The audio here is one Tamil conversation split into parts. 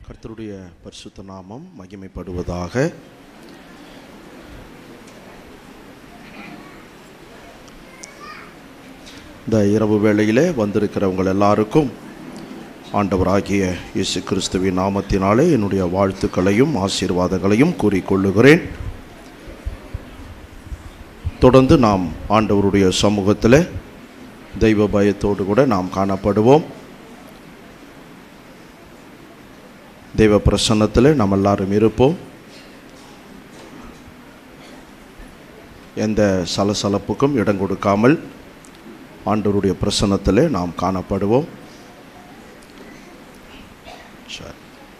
கர்த்தருடைய பரிசுத்த நாமம் மகிமைப்படுவதாக இந்த இரவு வேளையிலே வந்திருக்கிறவங்கள் எல்லாருக்கும் ஆண்டவராகிய இயேசு கிறிஸ்துவின் நாமத்தினாலே என்னுடைய வாழ்த்துக்களையும் ஆசீர்வாதங்களையும் கூறிக்கொள்ளுகிறேன் தொடர்ந்து நாம் ஆண்டவருடைய சமூகத்தில் தெய்வ பயத்தோடு கூட நாம் காணப்படுவோம் தெய்வ பிரசன்னத்தில் நாம் எல்லாரும் இருப்போம் எந்த சலசலப்புக்கும் இடம் கொடுக்காமல் ஆண்டவருடைய பிரசன்னத்தில் நாம் காணப்படுவோம் சரி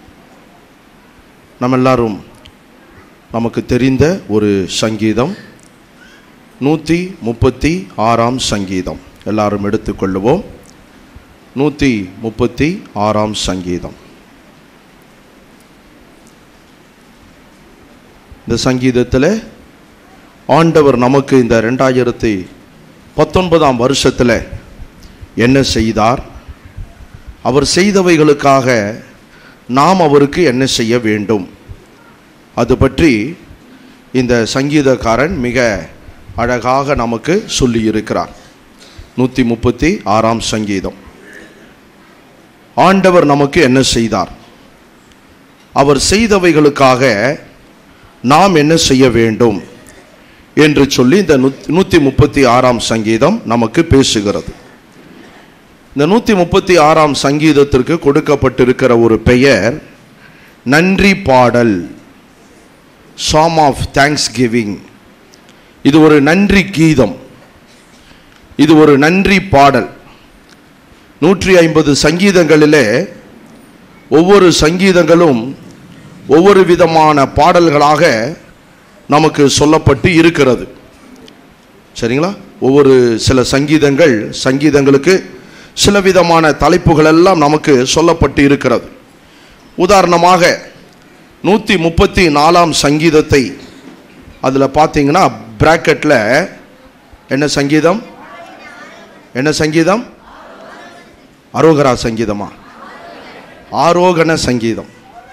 நம்ம எல்லாரும் நமக்கு தெரிந்த ஒரு சங்கீதம் நூற்றி முப்பத்தி ஆறாம் சங்கீதம் எல்லாரும் எடுத்துக்கொள்ளுவோம் நூற்றி முப்பத்தி ஆறாம் சங்கீதம் இந்த சங்கீதத்தில் ஆண்டவர் நமக்கு இந்த ரெண்டாயிரத்தி பத்தொன்பதாம் வருஷத்தில் என்ன செய்தார் அவர் செய்தவைகளுக்காக நாம் அவருக்கு என்ன செய்ய வேண்டும் அது பற்றி இந்த சங்கீதக்காரன் மிக அழகாக நமக்கு சொல்லியிருக்கிறார் நூற்றி முப்பத்தி ஆறாம் சங்கீதம் ஆண்டவர் நமக்கு என்ன செய்தார் அவர் செய்தவைகளுக்காக நாம் என்ன செய்ய வேண்டும் என்று சொல்லி இந்த நூற்றி முப்பத்தி ஆறாம் சங்கீதம் நமக்கு பேசுகிறது இந்த நூற்றி முப்பத்தி ஆறாம் சங்கீதத்திற்கு கொடுக்கப்பட்டிருக்கிற ஒரு பெயர் நன்றி பாடல் சாம் ஆஃப் தேங்க்ஸ் கிவிங் இது ஒரு நன்றி கீதம் இது ஒரு நன்றி பாடல் நூற்றி ஐம்பது சங்கீதங்களிலே ஒவ்வொரு சங்கீதங்களும் ஒவ்வொரு விதமான பாடல்களாக நமக்கு சொல்லப்பட்டு இருக்கிறது சரிங்களா ஒவ்வொரு சில சங்கீதங்கள் சங்கீதங்களுக்கு சில விதமான தலைப்புகள் எல்லாம் நமக்கு சொல்லப்பட்டு இருக்கிறது உதாரணமாக நூற்றி முப்பத்தி நாலாம் சங்கீதத்தை அதில் பார்த்தீங்கன்னா பிராக்கெட்டில் என்ன சங்கீதம் என்ன சங்கீதம் அரோகரா சங்கீதமா ஆரோகண சங்கீதம்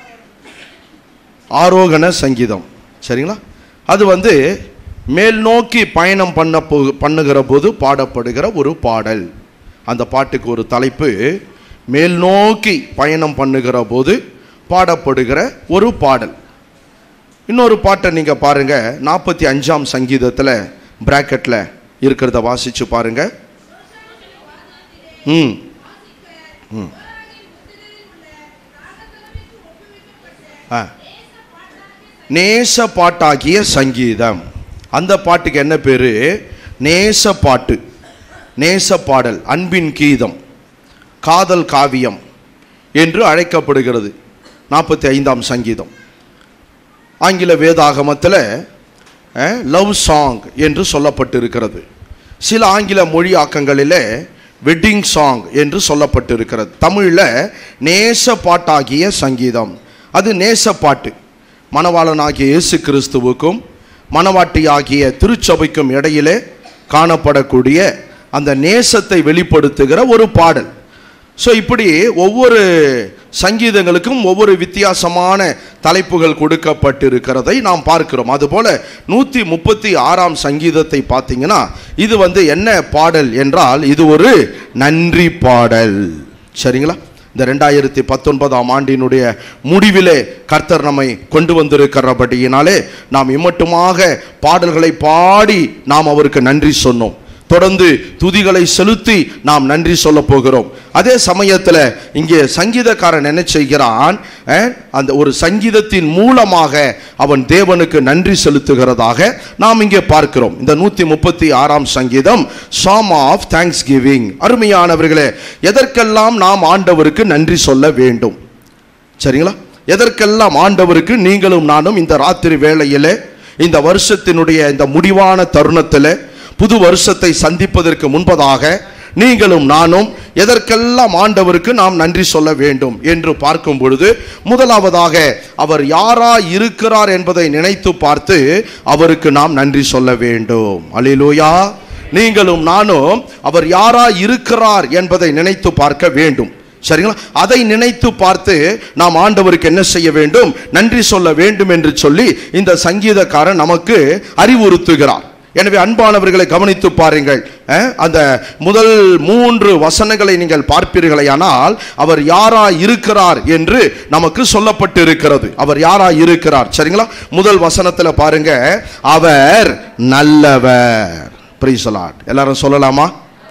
ஆரோகண சங்கீதம் சரிங்களா அது வந்து மேல் நோக்கி பயணம் பண்ண போ பண்ணுகிற போது பாடப்படுகிற ஒரு பாடல் அந்த பாட்டுக்கு ஒரு தலைப்பு மேல் நோக்கி பயணம் பண்ணுகிற போது பாடப்படுகிற ஒரு பாடல் இன்னொரு பாட்டை நீங்கள் பாருங்க நாற்பத்தி அஞ்சாம் சங்கீதத்தில் பிராக்கெட்டில் இருக்கிறத வாசிச்சு பாருங்க ம் ம் ஆ நேச பாட்டாகிய சங்கீதம் அந்த பாட்டுக்கு என்ன பேரு நேச பாட்டு நேச பாடல் அன்பின் கீதம் காதல் காவியம் என்று அழைக்கப்படுகிறது நாற்பத்தி ஐந்தாம் சங்கீதம் ஆங்கில வேதாகமத்தில் லவ் சாங் என்று சொல்லப்பட்டிருக்கிறது சில ஆங்கில மொழியாக்கங்களிலே வெட்டிங் சாங் என்று சொல்லப்பட்டிருக்கிறது தமிழில் நேச பாட்டாகிய சங்கீதம் அது நேச பாட்டு மணவாளனாகிய இயேசு கிறிஸ்துவுக்கும் மணவாட்டியாகிய திருச்சபைக்கும் இடையிலே காணப்படக்கூடிய அந்த நேசத்தை வெளிப்படுத்துகிற ஒரு பாடல் ஸோ இப்படி ஒவ்வொரு சங்கீதங்களுக்கும் ஒவ்வொரு வித்தியாசமான தலைப்புகள் கொடுக்கப்பட்டிருக்கிறதை நாம் பார்க்கிறோம் அதுபோல நூற்றி முப்பத்தி ஆறாம் சங்கீதத்தை பார்த்தீங்கன்னா இது வந்து என்ன பாடல் என்றால் இது ஒரு நன்றி பாடல் சரிங்களா இந்த ரெண்டாயிரத்தி பத்தொன்பதாம் ஆண்டினுடைய முடிவிலே கர்த்தர் நம்மை கொண்டு வந்திருக்கிறபடியினாலே நாம் இம்மட்டுமாக பாடல்களை பாடி நாம் அவருக்கு நன்றி சொன்னோம் தொடர்ந்து துதிகளை செலுத்தி நாம் நன்றி சொல்ல போகிறோம் அதே சமயத்தில் இங்கே சங்கீதக்காரன் என்ன செய்கிறான் அந்த ஒரு சங்கீதத்தின் மூலமாக அவன் தேவனுக்கு நன்றி செலுத்துகிறதாக நாம் இங்கே பார்க்கிறோம் இந்த நூற்றி முப்பத்தி ஆறாம் சங்கீதம் சாம் ஆஃப் தேங்க்ஸ் கிவிங் அருமையானவர்களே எதற்கெல்லாம் நாம் ஆண்டவருக்கு நன்றி சொல்ல வேண்டும் சரிங்களா எதற்கெல்லாம் ஆண்டவருக்கு நீங்களும் நானும் இந்த ராத்திரி வேளையிலே இந்த வருஷத்தினுடைய இந்த முடிவான தருணத்தில் புது வருஷத்தை சந்திப்பதற்கு முன்பதாக நீங்களும் நானும் எதற்கெல்லாம் ஆண்டவருக்கு நாம் நன்றி சொல்ல வேண்டும் என்று பார்க்கும் பொழுது முதலாவதாக அவர் யாரா இருக்கிறார் என்பதை நினைத்து பார்த்து அவருக்கு நாம் நன்றி சொல்ல வேண்டும் அலிலூயா நீங்களும் நானும் அவர் யாரா இருக்கிறார் என்பதை நினைத்து பார்க்க வேண்டும் சரிங்களா அதை நினைத்து பார்த்து நாம் ஆண்டவருக்கு என்ன செய்ய வேண்டும் நன்றி சொல்ல வேண்டும் என்று சொல்லி இந்த சங்கீதக்காரன் நமக்கு அறிவுறுத்துகிறார் எனவே அன்பானவர்களை கவனித்து பாருங்கள் அஹ், அந்த முதல் மூன்று வசனங்களை நீங்கள் பார்ப்பீர்களேயானால் அவர் யாரா இருக்கிறார் என்று நமக்கு சொல்லப்பட்டு இருக்கிறது அவர் யாரா இருக்கிறார் சரிங்களா முதல் வசனத்துல பாருங்க அவர் நல்லவர் Praise the Lord. எல்லாரும் சொல்லலாமா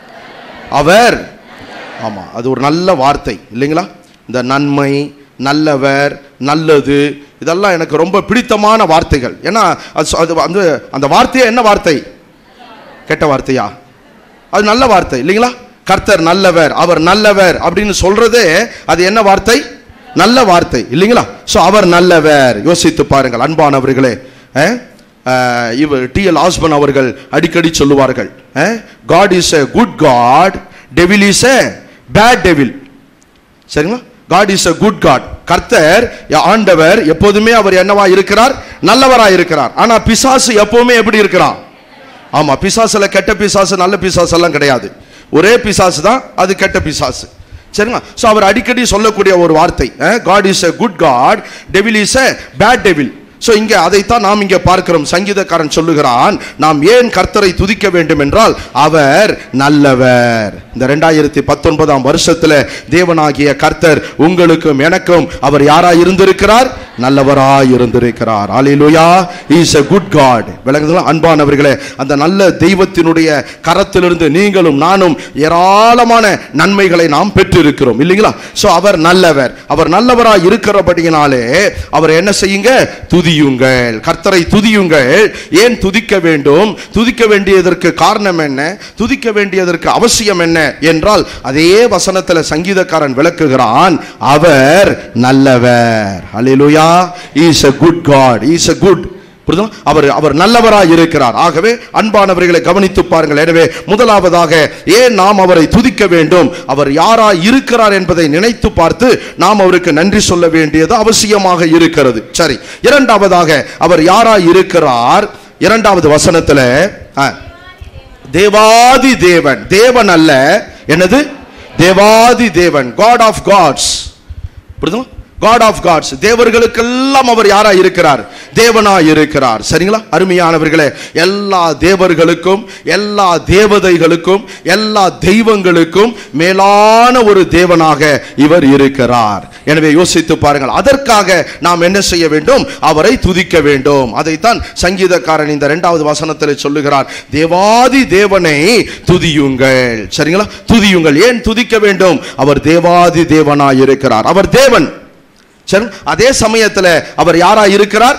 அவர் ஆமா அது ஒரு நல்ல வார்த்தை இல்லைங்களா இந்த நன்மை நல்லவர் நல்லது இதெல்லாம் எனக்கு ரொம்ப பிடித்தமான வார்த்தைகள் ஏன்னா அது சொ- அது வந்து அந்த வார்த்தையே என்ன வார்த்தை கெட்ட வார்த்தையா அது நல்ல வார்த்தை இல்லைங்களா கர்த்தர் நல்லவர் அவர் நல்லவர் அப்படின்னு சொல்றதே அது என்ன வார்த்தை நல்ல வார்த்தை இல்லைங்களா ஸோ அவர் நல்லவர் யோசித்து பாருங்கள் அன்பானவர்களே அஹ், அஹ், இவர் டி எல் ஆஸ்பன் அவர்கள் அடிக்கடி சொல்லுவார்கள் God is a good God devil is a bad devil சரிங்களா God is a good God கர்த்தர் ய- ஆண்டவர் எப்போதுமே அவர் என்னவா இருக்கிறார் நல்லவரா இருக்கிறார் ஆனா பிசாசு எப்பவுமே எப்படி இருக்கிறான் ஆமா பிசாசுல கெட்ட பிசாசு நல்ல பிசாசு எல்லாம் கிடையாது ஒரே பிசாசு தான் அது கெட்ட பிசாசு சரிங்களா ஸோ அவர் அடிக்கடி சொல்லக்கூடிய ஒரு வார்த்தை God is a good God devil is a bad devil so இங்கே அதைத்தான் நாம் இங்கே பார்க்கிறோம் சங்கீதக்காரன் சொல்லுகிறான் நாம் ஏன் கர்த்தரை துதிக்க வேண்டும் என்றால் அவர் நல்லவர் இந்த ரெண்டாயிரத்தி பத்தொன்பதாம் வருஷத்துல தேவனாகிய கர்த்தர் உங்களுக்கும் எனக்கும் அவர் யாரா இருந்திருக்கிறார் நல்லவராய் இருந்திருக்கிறார் hallelujah is a good God விளங்குதா அன்பானவர்களே அந்த நல்ல தெய்வத்தினுடைய கரத்திலிருந்து நீங்களும் நானும் ஏராளமான நன்மைகளை நாம் பெற்றிருக்கிறோம் இல்லைங்களா சோ அவர் நல்லவர் அவர் நல்லவராய் இருக்கிறபடியினாலே அவர் என்ன செய்யுங்க துதியுங்கள் கர்த்தரை துதியுங்கள் ஏன் துதிக்க வேண்டும் துதிக்க வேண்டியதற்கு காரணம் என்ன துதிக்க வேண்டியதற்கு அவசியம் என்ன என்றால் அதே வசனத்துல சங்கீதக்காரன் விளக்குகிறான் அவர் நல்லவர் hallelujah is a good God is a good புரியுதா? அவர் அவர் நல்லவராய் இருக்கிறார் ஆகவே அன்பானவர்களை கவனித்து பாருங்கள் எனவே முதலாவதாக ஏன் நாம் அவரை துதிக்க வேண்டும் அவர் யாராய் இருக்கிறார் என்பதை நினைத்து பார்த்து நாம் அவருக்கு நன்றி சொல்ல வேண்டியது அவசியமாக இருக்கிறது சரி இரண்டாவதாக அவர் யாராய் இருக்கிறார் இரண்டாவது வசனத்துல ஆ, தேவாதி தேவன் தேவன் அல்ல என்னது தேவாதி தேவன் காட் ஆஃப் காட்ஸ் புரியுதுங்களா காட் ஆஃப் காட்ஸ் தேவர்களுக்கெல்லாம் அவர் யாரா இருக்கிறார் தேவனா இருக்கிறார் சரிங்களா அருமையானவர்களே எல்லா தேவர்களுக்கும் எல்லா தேவதைகளுக்கும் எல்லா தெய்வங்களுக்கும் மேலான ஒரு தேவனாக இவர் இருக்கிறார் எனவே யோசித்து பாருங்கள் அதற்காக நாம் என்ன செய்ய வேண்டும் அவரை துதிக்க வேண்டும் அதைத்தான் சங்கீதக்காரன் இந்த இரண்டாவது வசனத்தில் சொல்லுகிறார் தேவாதி தேவனை துதியுங்கள் சரிங்களா துதியுங்கள் ஏன் துதிக்க வேண்டும் அவர் தேவாதி தேவனாய் இருக்கிறார் அவர் தேவன் சரி அதே சமயத்துல அவர் யாரா இருக்கிறார்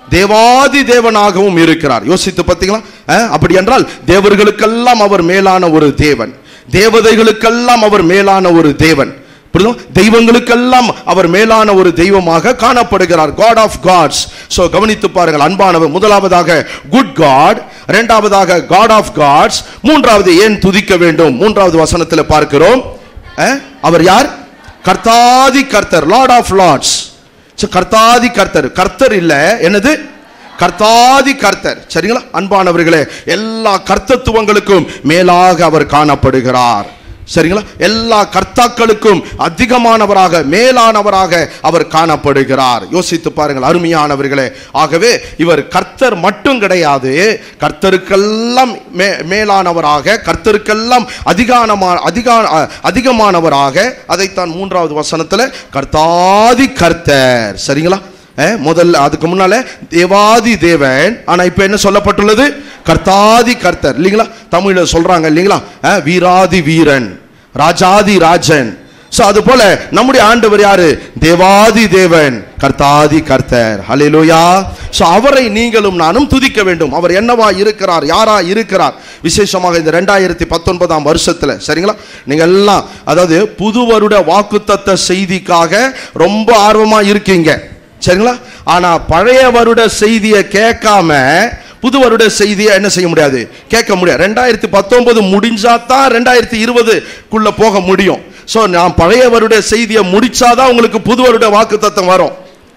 தேவாதி தேவனாகவும் இருக்கிறார் யோசித்து பார்த்தீங்களா அஹ், அப்படி என்றால் தேவர்களுக்கெல்லாம் அவர் மேலான ஒரு தேவன் தேவதைகளுக்கெல்லாம் அவர் மேலான ஒரு தேவன் புரியுதா? தெய்வங்களுக்கெல்லாம் அவர் மேலான ஒரு தெய்வமாக காணப்படுகிறார் காட் ஆஃப் காட்ஸ் சோ கவனித்து பாருங்கள் அன்பானவர் முதலாவதாக குட் காட் இரண்டாவதாக காட் ஆஃப் காட்ஸ் மூன்றாவது ஏன் துதிக்க வேண்டும் மூன்றாவது வசனத்தில் பார்க்கிறோம் அஹ், அவர் யார் கர்த்தாதி கர்த்தர் லார்ட் ஆஃப் லார்ட்ஸ் கர்த்தாதி கர்த்தர் கர்த்தர் இல்ல என்னது கர்த்தாதி கர்த்தர் சரிங்களா அன்பானவர்களே எல்லா கர்த்தத்துவங்களுக்கும் மேலாக அவர் காணப்படுகிறார் சரிங்களா எல்லா கர்த்தாக்களுக்கும் அதிகமானவராக மேலானவராக அவர் காணப்படுகிறார் யோசித்து பாருங்கள் அருமையானவர்களே ஆகவே இவர் கர்த்தர் மட்டும் கிடையாது கர்த்தருக்கெல்லாம் மே மேலானவராக கர்த்தருக்கெல்லாம் அதிகானமா அதிகா அதிகமானவராக அதைத்தான் மூன்றாவது வசனத்துல கர்த்தாதி கர்த்தர் சரிங்களா அஹ், முதல்ல அதுக்கு முன்னால தேவாதி தேவன் ஆனா இப்ப என்ன சொல்லப்பட்டுள்ளது கர்த்தாதி கர்த்தர் இல்லைங்களா தமிழ்ல சொல்றாங்க இல்லைங்களா அஹ், வீராதி வீரன் ராஜாதி ராஜன் சோ அது போல நம்முடைய ஆண்டவர் யாரு தேவாதி தேவன் கர்த்தாதி கர்த்தர் ஹalleluya சோ அவரை நீங்களும் நானும் துதிக்க வேண்டும் அவர் என்னவா இருக்கிறார் யாரா இருக்கிறார் விசேஷமாக இந்த ரெண்டாயிரத்தி பத்தொன்பதாம் வருஷத்துல சரிங்களா நீங்க எல்லாம் அதாவது புது வருட வாக்குத்தத்த செய்திக்காக ரொம்ப ஆர்வமா இருக்கீங்க சரிங்களா ஆனா பழைய வருட செய்தியை கேட்காம புது வருட செய்தியை என்ன செய்ய முடியாது கேட்க முடியாது ரெண்டாயிரத்தி பத்தொன்பது முடிஞ்சா தான் ரெண்டாயிரத்தி இருபதுக்குள்ள போக முடியும் ஸோ நான் பழைய வருட செய்தியை முடிச்சாதான் உங்களுக்கு புது வருட வாக்கு தத்தம் வரும்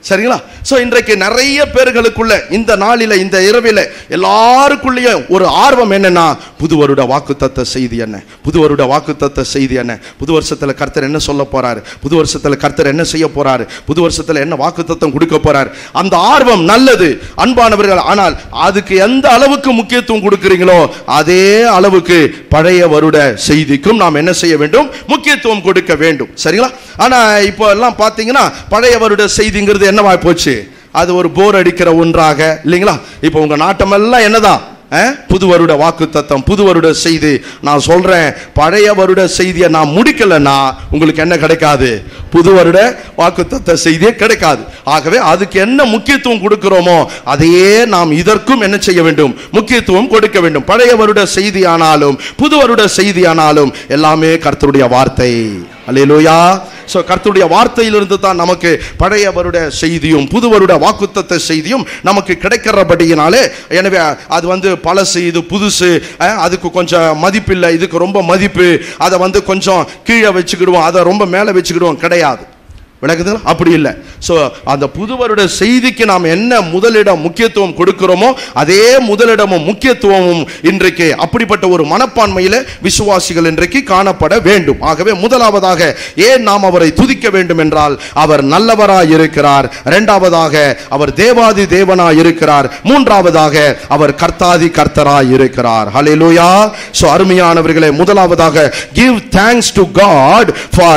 சரிங்களா சோ இன்றைக்கு நிறைய பேர்களுக்குள்ள இந்த நாளில இந்த இரவில எல்லாருக்குள்ளேயும் ஒரு ஆர்வம் என்னன்னா புது வருட வாக்குத்தத்த செய்தி என்ன புது வருட வாக்குத்தத்த செய்தி என்ன புது வருஷத்துல கர்த்தர் என்ன சொல்ல போறாரு புது வருஷத்துல கர்த்தர் என்ன செய்ய போறாரு புது வருஷத்துல என்ன வாக்குத்தத்தம் கொடுக்க போறாரு அந்த ஆர்வம் நல்லது அன்பானவர்கள் ஆனால் அதுக்கு எந்த அளவுக்கு முக்கியத்துவம் கொடுக்கிறீங்களோ அதே அளவுக்கு பழைய வருட செய்திக்கும் நாம் என்ன செய்ய வேண்டும் முக்கியத்துவம் கொடுக்க வேண்டும் சரிங்களா ஆனா இப்போ எல்லாம் பாத்தீங்கன்னா பழைய வருட செய்திங்கிறது என்னவா போச்சு அது ஒரு போர் அடிக்கிற ஒன்றாக இல்லைங்களா இப்போ உங்க நாட்டமெல்லாம் என்னதான் அஹ்? புது வருட வாக்கு தத்தம் புது வருட செய்தி நான் சொல்றேன் பழைய வருட செய்தியை நான் முடிக்கலைன்னா உங்களுக்கு என்ன கிடைக்காது புது வருட வாக்கு தத்த செய்தியே கிடைக்காது ஆகவே அதுக்கு என்ன முக்கியத்துவம் கொடுக்கிறோமோ அதையே நாம் இதற்கும் என்ன செய்ய வேண்டும் முக்கியத்துவம் கொடுக்க வேண்டும் பழைய வருட செய்தி ஆனாலும் புது வருட செய்தி ஆனாலும் எல்லாமே கர்த்தருடைய வார்த்தை அல்லேலூயா சோ கர்த்தருடைய வார்த்தையிலிருந்து தான் நமக்கு பழைய வருட செய்தியும் புது வருட வாக்குத்தத்த செய்தியும் நமக்கு கிடைக்கிறபடியினாலே எனவே அது வந்து பழசு இது புதுசு அஹ், அதுக்கு கொஞ்சம் மதிப்பில்லை இதுக்கு ரொம்ப மதிப்பு அதை வந்து கொஞ்சம் கீழே வச்சுக்கிடுவோம் அதை ரொம்ப மேலே வச்சுக்கிடுவோம் கிடையாது விளக்குதுங்களா அப்படி இல்லை ஸோ அந்த புது வருட செய்திக்கு நாம் என்ன முதலிடம் முக்கியத்துவம் கொடுக்கிறோமோ அதே முதலிடமும் முக்கியத்துவமும் இன்றைக்கு அப்படிப்பட்ட ஒரு மனப்பான்மையில விசுவாசிகள் இன்றைக்கு காணப்பட வேண்டும் ஆகவே முதலாவதாக ஏன் நாம் அவரை துதிக்க வேண்டும் என்றால் அவர் நல்லவராய் இருக்கிறார் இரண்டாவதாக அவர் தேவாதி தேவனாய் இருக்கிறார் மூன்றாவதாக அவர் கர்த்தாதி கர்த்தராய் இருக்கிறார் ஹalleluya சோ அருமையானவர்களே முதலாவதாக give thanks to god for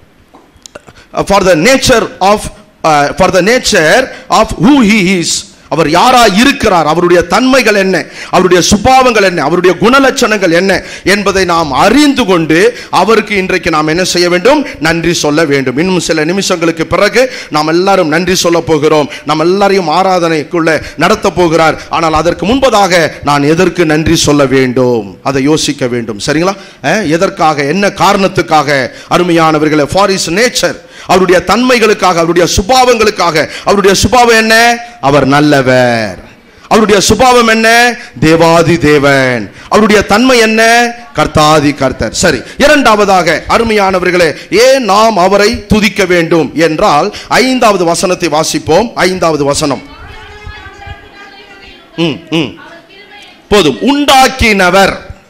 for the nature of uh, for the nature of who he is அவர் யாரா இருக்கிறார் அவருடைய தன்மைகள் என்ன அவருடைய சுபாவங்கள் என்ன அவருடைய குணலட்சணங்கள் என்ன என்பதை நாம் அறிந்து கொண்டு அவருக்கு இன்றைக்கு நாம் என்ன செய்ய வேண்டும் நன்றி சொல்ல வேண்டும் இன்னும் சில நிமிஷங்களுக்கு பிறகு நாம் எல்லாரும் நன்றி சொல்ல போகிறோம் நாம் எல்லாரையும் ஆராதனைக்குள்ள நடத்த போகிறார் ஆனால் அதற்கு முன்பதாக நான் எதற்கு நன்றி சொல்ல வேண்டும் அதை யோசிக்க வேண்டும் சரிங்களா அஹ், எதற்காக என்ன காரணத்துக்காக அருமையானவர்களே ஃபார் இஸ் நேச்சர் அவருடைய தன்மைகளுக்காக அவருடைய சுபாவங்களுக்காக அவருடைய சுபாவம் என்ன அவர் நல்லவர் அவருடைய சுபாவம் என்ன தேவாதி தேவன் அவருடைய தன்மை என்ன கர்த்தாதி கர்த்தர் சரி இரண்டாவதாக அருமையானவர்களே ஏன் நாம் அவரை துதிக்க வேண்டும் என்றால் ஐந்தாவது வசனத்தை வாசிப்போம் ஐந்தாவது வசனம் ம் ம் போதும் உண்டாக்கினவர்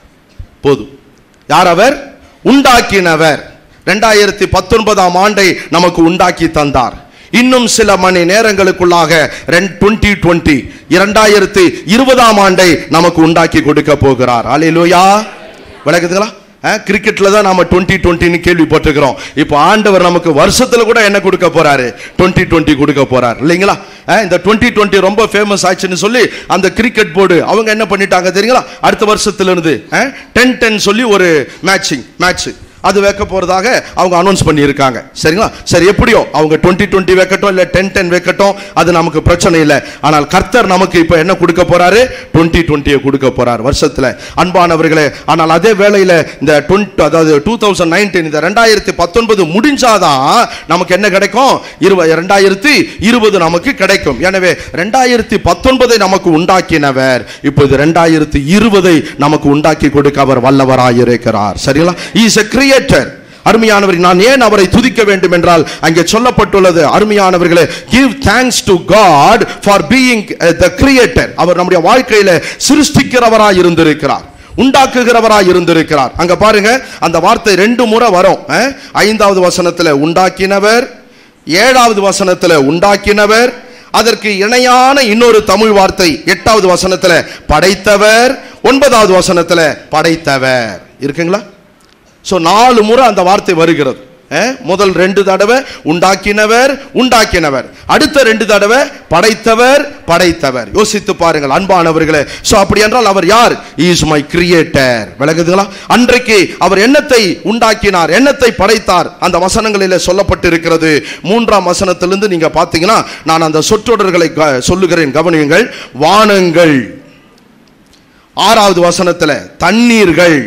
போதும் யார் அவர் உண்டாக்கினவர் ரெண்டாயிரத்தி பத்தொன்பதாம் ஆண்டை நமக்கு உண்டாக்கி தந்தார் இன்னும் சில மணி நேரங்களுக்குள்ளாக டுவெண்ட்டி டுவெண்ட்டி இரண்டாயிரத்தி இருபதாம் ஆண்டை நமக்கு உண்டாக்கி கொடுக்க போகிறார் அலையிலோயா விளக்குதுங்களா கிரிக்கெட்ல தான் நாம டுவெண்ட்டி டுவெண்ட்டின்னு கேள்விப்பட்டிருக்கிறோம் இப்போ ஆண்டவர் நமக்கு வருஷத்துல கூட என்ன கொடுக்க போறாரு டுவெண்ட்டி டுவெண்ட்டி கொடுக்க போறார் இல்லைங்களா அஹ், இந்த டுவெண்ட்டி டுவெண்ட்டி ரொம்ப ஃபேமஸ் ஆச்சுன்னு சொல்லி அந்த கிரிக்கெட் போர்டு அவங்க என்ன பண்ணிட்டாங்க தெரியுங்களா அடுத்த வருஷத்துல இருந்து டென் டென் சொல்லி ஒரு மேட்சிங் மேட்ச் அது வைக்க போறதாக அவங்க அனௌன்ஸ் பண்ணியிருக்காங்க சரிங்களா சரி எப்படியோ அவங்க டுவெண்ட்டி டுவெண்ட்டி வைக்கட்டும் இல்லை டென் டென் வைக்கட்டும் அது நமக்கு பிரச்சனை இல்லை ஆனால் கர்த்தர் நமக்கு இப்போ என்ன கொடுக்க போறாரு டுவெண்ட்டி டுவெண்ட்டியை கொடுக்க போறார் வருஷத்துல அன்பானவர்களே ஆனால் அதே வேளையில இந்த டுவெண்ட்டி அதாவது டூ தௌசண்ட் நைன்டீன் இந்த ரெண்டாயிரத்தி பத்தொன்பது முடிஞ்சாதான் நமக்கு என்ன கிடைக்கும் இருபது ரெண்டாயிரத்தி இருபது நமக்கு கிடைக்கும் எனவே ரெண்டாயிரத்தி பத்தொன்பதை நமக்கு உண்டாக்கினவர் இப்போது ரெண்டாயிரத்தி இருபதை நமக்கு உண்டாக்கி கொடுக்க அவர் வல்லவராயிருக்கிறார் சரிங்களா இஸ் எ கிரியேட்டர் அருமையானவர் நான் ஏன் அவரை துதிக்க வேண்டும் என்றால் அங்கே சொல்லப்பட்டுள்ளது அருமையானவர்களே give thanks to god for being uh, the creator அவர் நம்முடைய வாழ்க்கையில சிருஷ்டிக்கிறவராய் இருந்திருக்கிறார் உண்டாக்குகிறவராய் இருந்திருக்கிறார் அங்க பாருங்க அந்த வார்த்தை ரெண்டு முறை வரும் அஹ்? ஐந்தாவது வசனத்துல உண்டாக்கினவர் ஏழாவது வசனத்துல உண்டாக்கினவர் அதற்கு இணையான இன்னொரு தமிழ் வார்த்தை எட்டாவது வசனத்துல படைத்தவர் ஒன்பதாவது வசனத்துல படைத்தவர் இருக்குங்களா சோ நாலு முறை அந்த வார்த்தை வருகிறது அஹ், முதல் ரெண்டு தடவை உண்டாக்கினவர் உண்டாக்கினவர் அடுத்த ரெண்டு தடவை படைத்தவர் படைத்தவர் யோசித்து பாருங்கள் அன்பானவர்களே சோ அப்படி என்றால் அவர் யார் இஸ் மை கிரியேட்டர் விளங்குதுங்களா அன்றைக்கு அவர் எண்ணத்தை உண்டாக்கினார் எண்ணத்தை படைத்தார் அந்த வசனங்களிலே சொல்லப்பட்டிருக்கிறது மூன்றாம் வசனத்திலிருந்து நீங்க பார்த்தீங்கன்னா நான் அந்த சொற்றொடர்களை க- சொல்லுகிறேன் கவனியுங்கள் வானங்கள் ஆறாவது வசனத்துல தண்ணீர்கள்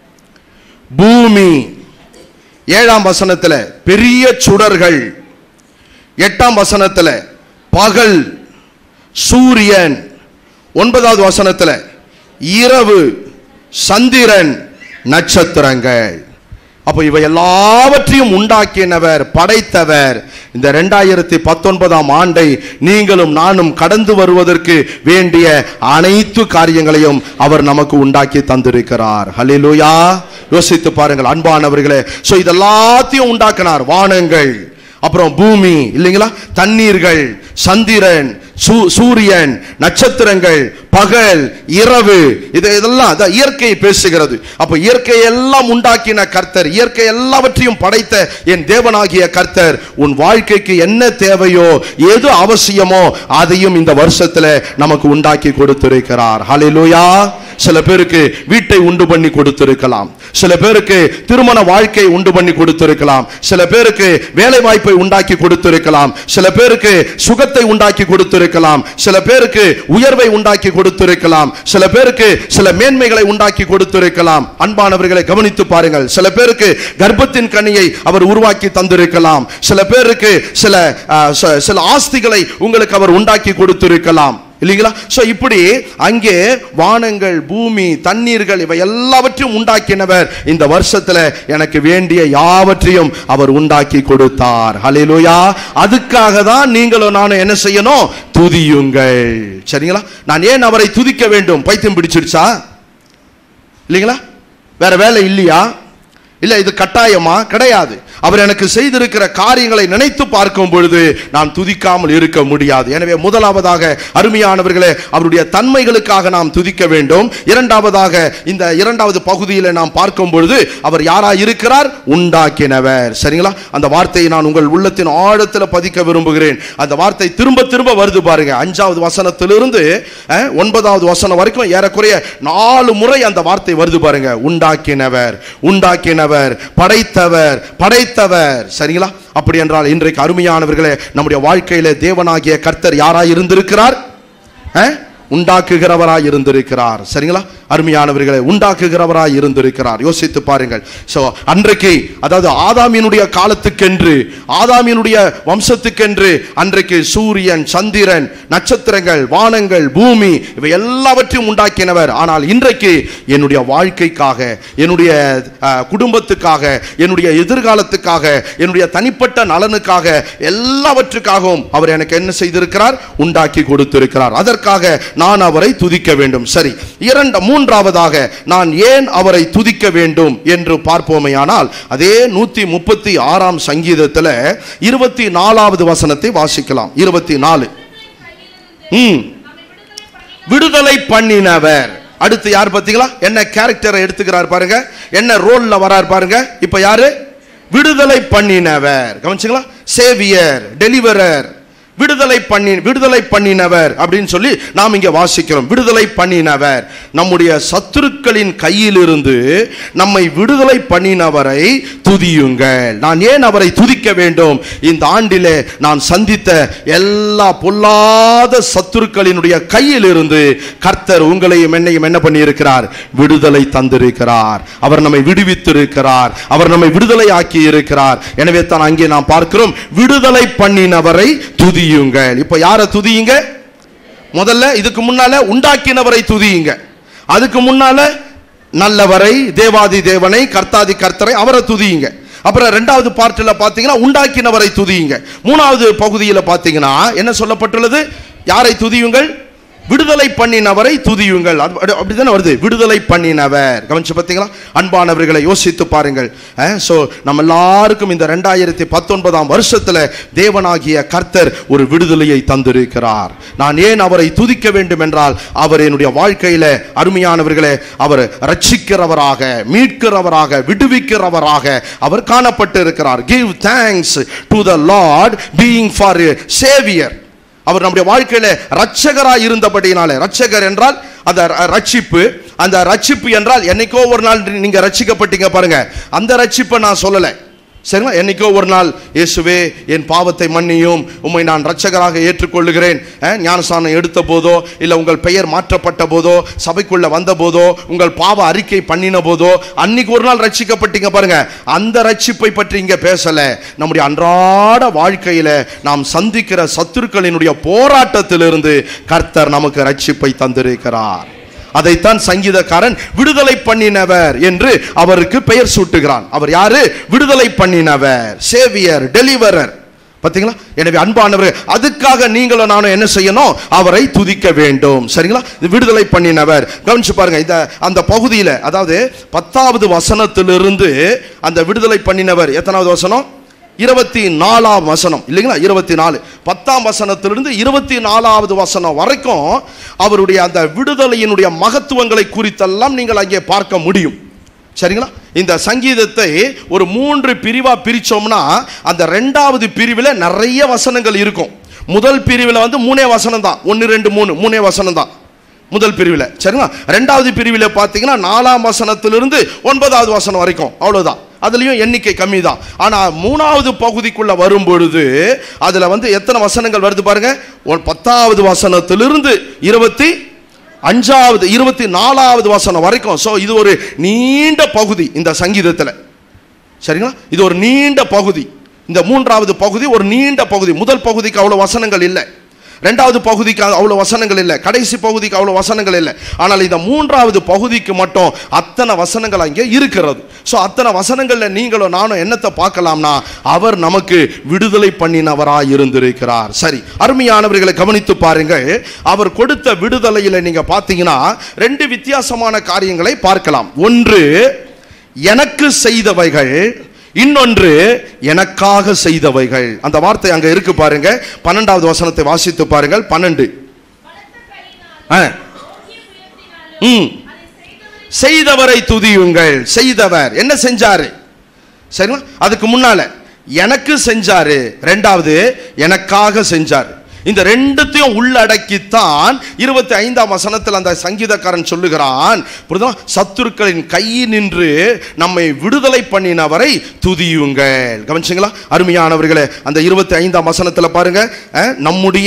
பூமி ஏழாம் வசனத்துல பெரிய சுடர்கள் எட்டாம் வசனத்துல பகல் சூரியன் ஒன்பதாவது வசனத்துல இரவு சந்திரன் நட்சத்திரங்கள் அப்போ இவை எல்லாவற்றையும் உண்டாக்கினவர் படைத்தவர் இந்த ரெண்டாயிரத்தி பத்தொன்பதாம் ஆண்டை நீங்களும் நானும் கடந்து வருவதற்கு வேண்டிய அனைத்து காரியங்களையும் அவர் நமக்கு உண்டாக்கி தந்திருக்கிறார் ஹalleluya யோசித்து பாருங்கள் அன்பானவர்களே சோ இதெல்லாத்தையும் உண்டாக்கினார் வானங்கள் அப்புறம் பூமி இல்லைங்களா தண்ணீர்கள் சந்திரன் சூ- சூரியன் நட்சத்திரங்கள் பகல் இரவு இது இதெல்லாம் அதான் இயற்கை பேசுகிறது அப்ப இயற்கை எல்லாம் உண்டாக்கின கர்த்தர் இயற்கை எல்லாவற்றையும் படைத்த என் தேவனாகிய கர்த்தர் உன் வாழ்க்கைக்கு என்ன தேவையோ எது அவசியமோ அதையும் இந்த வருஷத்துல நமக்கு உண்டாக்கி கொடுத்திருக்கிறார் ஹalleluya சில பேருக்கு வீட்டை உண்டு பண்ணி கொடுத்திருக்கலாம் சில பேருக்கு திருமண வாழ்க்கை உண்டு பண்ணி கொடுத்திருக்கலாம் சில பேருக்கு வேலை வாய்ப்பை உண்டாக்கி கொடுத்திருக்கலாம் சில பேருக்கு சுகத்தை உண்டாக்கி கொடுத்திருக்கலாம் சில பேருக்கு உயர்வை உண்டாக்கி கொடுத்திருக்கலாம் சில பேருக்கு சில மேன்மைகளை உண்டாக்கி கொடுத்திருக்கலாம் அன்பானவர்களை கவனித்து பாருங்கள் சில பேருக்கு கர்ப்பத்தின் கனியை அவர் உருவாக்கி தந்திருக்கலாம் சில பேருக்கு சில ஆ, ச- சில ஆஸ்திகளை உங்களுக்கு அவர் உண்டாக்கி கொடுத்திருக்கலாம் இல்லைங்களா சோ இப்படி அங்கே வானங்கள் பூமி தண்ணீர்கள் இவை எல்லாவற்றையும் உண்டாக்கினவர் இந்த வருஷத்துல எனக்கு வேண்டிய யாவற்றையும் அவர் உண்டாக்கி கொடுத்தார் ஹalleluya அதுக்காக தான் நீங்களும் நானும் என்ன செய்யணும் துதியுங்கள் சரிங்களா நான் ஏன் அவரை துதிக்க வேண்டும் பைத்தியம் பிடிச்சிடுச்சா இல்லைங்களா வேற வேலை இல்லையா இல்ல இது கட்டாயமா கிடையாது அவர் எனக்கு செய்திருக்கிற காரியங்களை நினைத்து பார்க்கும் பொழுது நாம் துதிக்காமல் இருக்க முடியாது எனவே முதலாவதாக அருமையானவர்களே அவருடைய தன்மைகளுக்காக நாம் துதிக்க வேண்டும் இரண்டாவதாக இந்த இரண்டாவது பகுதியில் நாம் பார்க்கும் பொழுது அவர் யாரா இருக்கிறார் உண்டாக்கினவர் சரிங்களா அந்த வார்த்தையை நான் உங்கள் உள்ளத்தின் ஆழத்தில் பதிக்க விரும்புகிறேன் அந்த வார்த்தை திரும்ப திரும்ப வருது பாருங்க அஞ்சாவது வசனத்திலிருந்து அஹ், ஒன்பதாவது வசனம் வரைக்கும் ஏறக்குறைய நாலு முறை அந்த வார்த்தை வருது பாருங்க உண்டாக்கினவர் உண்டாக்கினவர் படைத்தவர் படைத்தவர் சரிங்களா அப்படி என்றால் இன்றைக்கு அருமையானவர்களே நம்முடைய வாழ்க்கையில தேவனாகிய கர்த்தர் யாராய் இருந்திருக்கிறார் அஹ்? உண்டாக்குகிறவராய் இருந்திருக்கிறார் சரிங்களா அருமையானவர்களை உண்டாக்குகிறவராய் இருந்திருக்கிறார் யோசித்து பாருங்கள் சோ அன்றைக்கு அதாவது ஆதாமினுடைய காலத்துக்கென்று ஆதாமினுடைய வம்சத்துக்கென்று அன்றைக்கு சூரியன் சந்திரன் நட்சத்திரங்கள் வானங்கள் பூமி இவை எல்லாவற்றையும் உண்டாக்கினவர் ஆனால் இன்றைக்கு என்னுடைய வாழ்க்கைக்காக என்னுடைய அஹ், குடும்பத்துக்காக என்னுடைய எதிர்காலத்துக்காக என்னுடைய தனிப்பட்ட நலனுக்காக எல்லாவற்றுக்காகவும் அவர் எனக்கு என்ன செய்திருக்கிறார் உண்டாக்கி கொடுத்திருக்கிறார் அதற்காக நான் அவரை துதிக்க வேண்டும் சரி இரண்டு மூன்றாவதாக நான் ஏன் அவரை துதிக்க வேண்டும் என்று பார்ப்போமேயானால் அதே நூத்தி முப்பத்தி ஆறாம் சங்கீதத்துல இருபத்தி நாலாவது வசனத்தை வாசிக்கலாம் இருபத்தி நாலு ம் விடுதலை பண்ணினவர் அடுத்து யார் பாத்தீங்களா என்ன கேரக்டரை எடுத்துக்கிறார் பாருங்க என்ன ரோல்ல வரார் பாருங்க இப்ப யாரு விடுதலை பண்ணினவர் கவனிச்சுங்களா சேவியர் டெலிவரர் விடுதலை பண்ணி விடுதலை பண்ணினவர் அப்படின்னு சொல்லி நாம் இங்க வாசிக்கிறோம் விடுதலை பண்ணினவர் நம்முடைய சத்துருக்களின் கையிலிருந்து நம்மை விடுதலை பண்ணினவரை துதியுங்கள் நான் ஏன் அவரை துதிக்க வேண்டும் இந்த ஆண்டிலே நான் சந்தித்த எல்லா பொல்லாத சத்துருக்களினுடைய கையிலிருந்து கர்த்தர் உங்களையும் என்னையும் என்ன பண்ணியிருக்கிறார் விடுதலை தந்திருக்கிறார் அவர் நம்மை விடுவித்திருக்கிறார் அவர் நம்மை விடுதலை ஆக்கி இருக்கிறார் எனவே தான் அங்கே நாம் பார்க்கிறோம் விடுதலை பண்ணினவரை துதியுங்கள் இப்ப யாரை துதியுங்க முதல்ல இதுக்கு முன்னால உண்டாக்கினவரை துதியுங்க அதுக்கு முன்னால நல்லவரை தேவாதி தேவனை கர்த்தாதி கர்த்தரை அவரை துதியுங்க அப்புறம் ரெண்டாவது பார்ட்டில் பார்த்தீங்கன்னா உண்டாக்கினவரை துதியுங்க மூணாவது பகுதியில் பார்த்தீங்கன்னா என்ன சொல்லப்பட்டுள்ளது யாரை துதியுங்கள் விடுதலை பண்ணினவரை துதியுங்கள் அது- அப்படி- அப்படிதானே வருது விடுதலை பண்ணினவர் கவனிச்சு பார்த்தீங்களா அன்பானவர்களை யோசித்து பாருங்கள் ஸோ நம்ம எல்லாருக்கும் இந்த ரெண்டாயிரத்தி பத்தொன்பதாம் வருஷத்துல தேவனாகிய கர்த்தர் ஒரு விடுதலையை தந்திருக்கிறார் நான் ஏன் அவரை துதிக்க வேண்டும் என்றால் அவர் என்னுடைய வாழ்க்கையில அருமையானவர்களே அவர் ரட்சிக்கிறவராக மீட்கிறவராக விடுவிக்கிறவராக அவர் காணப்பட்டு இருக்கிறார் give thanks to the Lord being for saviour அவர் நம்முடைய வாழ்க்கையில ரட்சகராய் இருந்தபடினாலே ரட்சகர் என்றால் அந்த ர- ரட்சிப்பு அந்த ரட்சிப்பு என்றால் என்னைக்கோ ஒரு நாள் நீங்க ரட்சிக்கப்பட்டீங்க பாருங்க அந்த ரட்சிப்பை நான் சொல்லலை சரிங்களா என்னைக்கோ ஒரு நாள் இயேசுவே என் பாவத்தை மன்னியும் உம்மை நான் ரட்சகராக ஏற்றுக்கொள்ளுகிறேன் அஹ், ஞானஸ்நானம் எடுத்த போதோ இல்லை உங்கள் பெயர் மாற்றப்பட்ட போதோ சபைக்குள்ள வந்த போதோ உங்கள் பாவ அறிக்கை பண்ணின போதோ அன்னைக்கு ஒரு நாள் ரட்சிக்கப்பட்டீங்க பாருங்க அந்த ரட்சிப்பை பற்றி இங்க பேசல நம்முடைய அன்றாட வாழ்க்கையில நாம் சந்திக்கிற சத்துருக்களினுடைய போராட்டத்திலிருந்து கர்த்தர் நமக்கு ரட்சிப்பை தந்திருக்கிறார் அதைத்தான் சங்கீதக்காரன் விடுதலை பண்ணினவர் என்று அவருக்கு பெயர் சூட்டுகிறான் அவர் யாரு விடுதலை பண்ணினவர் சேவியர் டெலிவரர் பாத்தீங்களா எனவே அன்பானவர் அதுக்காக நீங்களும் நானும் என்ன செய்யணும் அவரை துதிக்க வேண்டும் சரிங்களா இது விடுதலை பண்ணினவர் கவனிச்சு பாருங்க இந்த அந்த பகுதியில் அதாவது பத்தாவது வசனத்திலிருந்து அந்த விடுதலை பண்ணினவர் எத்தனாவது வசனம் இருபத்தி நாலாம் வசனம் இல்லைங்களா இருபத்தி நாலு பத்தாம் வசனத்திலிருந்து இருபத்தி நாலாவது வசனம் வரைக்கும் அவருடைய அந்த விடுதலையினுடைய மகத்துவங்களை குறித்தெல்லாம் நீங்கள் அங்கே பார்க்க முடியும் சரிங்களா இந்த சங்கீதத்தை ஒரு மூன்று பிரிவா பிரிச்சோம்னா அந்த ரெண்டாவது பிரிவில் நிறைய வசனங்கள் இருக்கும் முதல் பிரிவில் வந்து மூணே வசனம் தான் ஒன்று ரெண்டு மூணு மூணே வசனம் தான் முதல் பிரிவில் சரிங்களா ரெண்டாவது பிரிவில் பார்த்தீங்கன்னா நாலாம் வசனத்திலிருந்து ஒன்பதாவது வசனம் வரைக்கும் அவ்வளவுதான் அதுலயும் எண்ணிக்கை கம்மி தான் ஆனா மூணாவது பகுதிக்குள்ள வரும் பொழுது அதுல வந்து எத்தனை வசனங்கள் வருது பாருங்க ஒரு பத்தாவது வசனத்திலிருந்து இருபத்தி அஞ்சாவது இருபத்தி நாலாவது வசனம் வரைக்கும் ஸோ இது ஒரு நீண்ட பகுதி இந்த சங்கீதத்தில் சரிங்களா இது ஒரு நீண்ட பகுதி இந்த மூன்றாவது பகுதி ஒரு நீண்ட பகுதி முதல் பகுதிக்கு அவ்வளோ வசனங்கள் இல்லை ரெண்டாவது பகுதிக்கு அவ்வளோ வசனங்கள் இல்லை கடைசி பகுதிக்கு அவ்வளோ வசனங்கள் இல்லை ஆனால் இந்த மூன்றாவது பகுதிக்கு மட்டும் அத்தனை வசனங்கள் அங்கே இருக்கிறது ஸோ அத்தனை வசனங்களில் நீங்களும் நானும் என்னத்தை பார்க்கலாம்னா அவர் நமக்கு விடுதலை பண்ணினவராய் இருந்திருக்கிறார் சரி அருமையானவர்களை கவனித்து பாருங்கள் அவர் கொடுத்த விடுதலையில் நீங்க பார்த்தீங்கன்னா ரெண்டு வித்தியாசமான காரியங்களை பார்க்கலாம் ஒன்று எனக்கு செய்தவைகள் இன்னொன்று எனக்காக செய்தவைகள் அந்த வார்த்தை அங்க இருக்கு பாருங்க பன்னெண்டாவது வசனத்தை வாசித்து பாருங்கள் பன்னெண்டு ஆ. ம் செய்தவரை துதியுங்கள் செய்தவர் என்ன செஞ்சாரு சரிங்களா அதுக்கு முன்னால எனக்கு செஞ்சாரு ரெண்டாவது எனக்காக செஞ்சாரு இந்த ரெண்டுத்தையும் உள்ளடக்கித்தான் இருபத்தி ஐந்தாம் வசனத்தில் அந்த சங்கீதக்காரன் சொல்லுகிறான் புரியுதா? சத்துருக்களின் கையில் நின்று நம்மை விடுதலை பண்ணினவரை துதியுங்கள் கவனிச்சிங்களா அருமையானவர்களே அந்த இருபத்தி ஐந்தாம் வசனத்தில் பாருங்க அஹ், நம்முடைய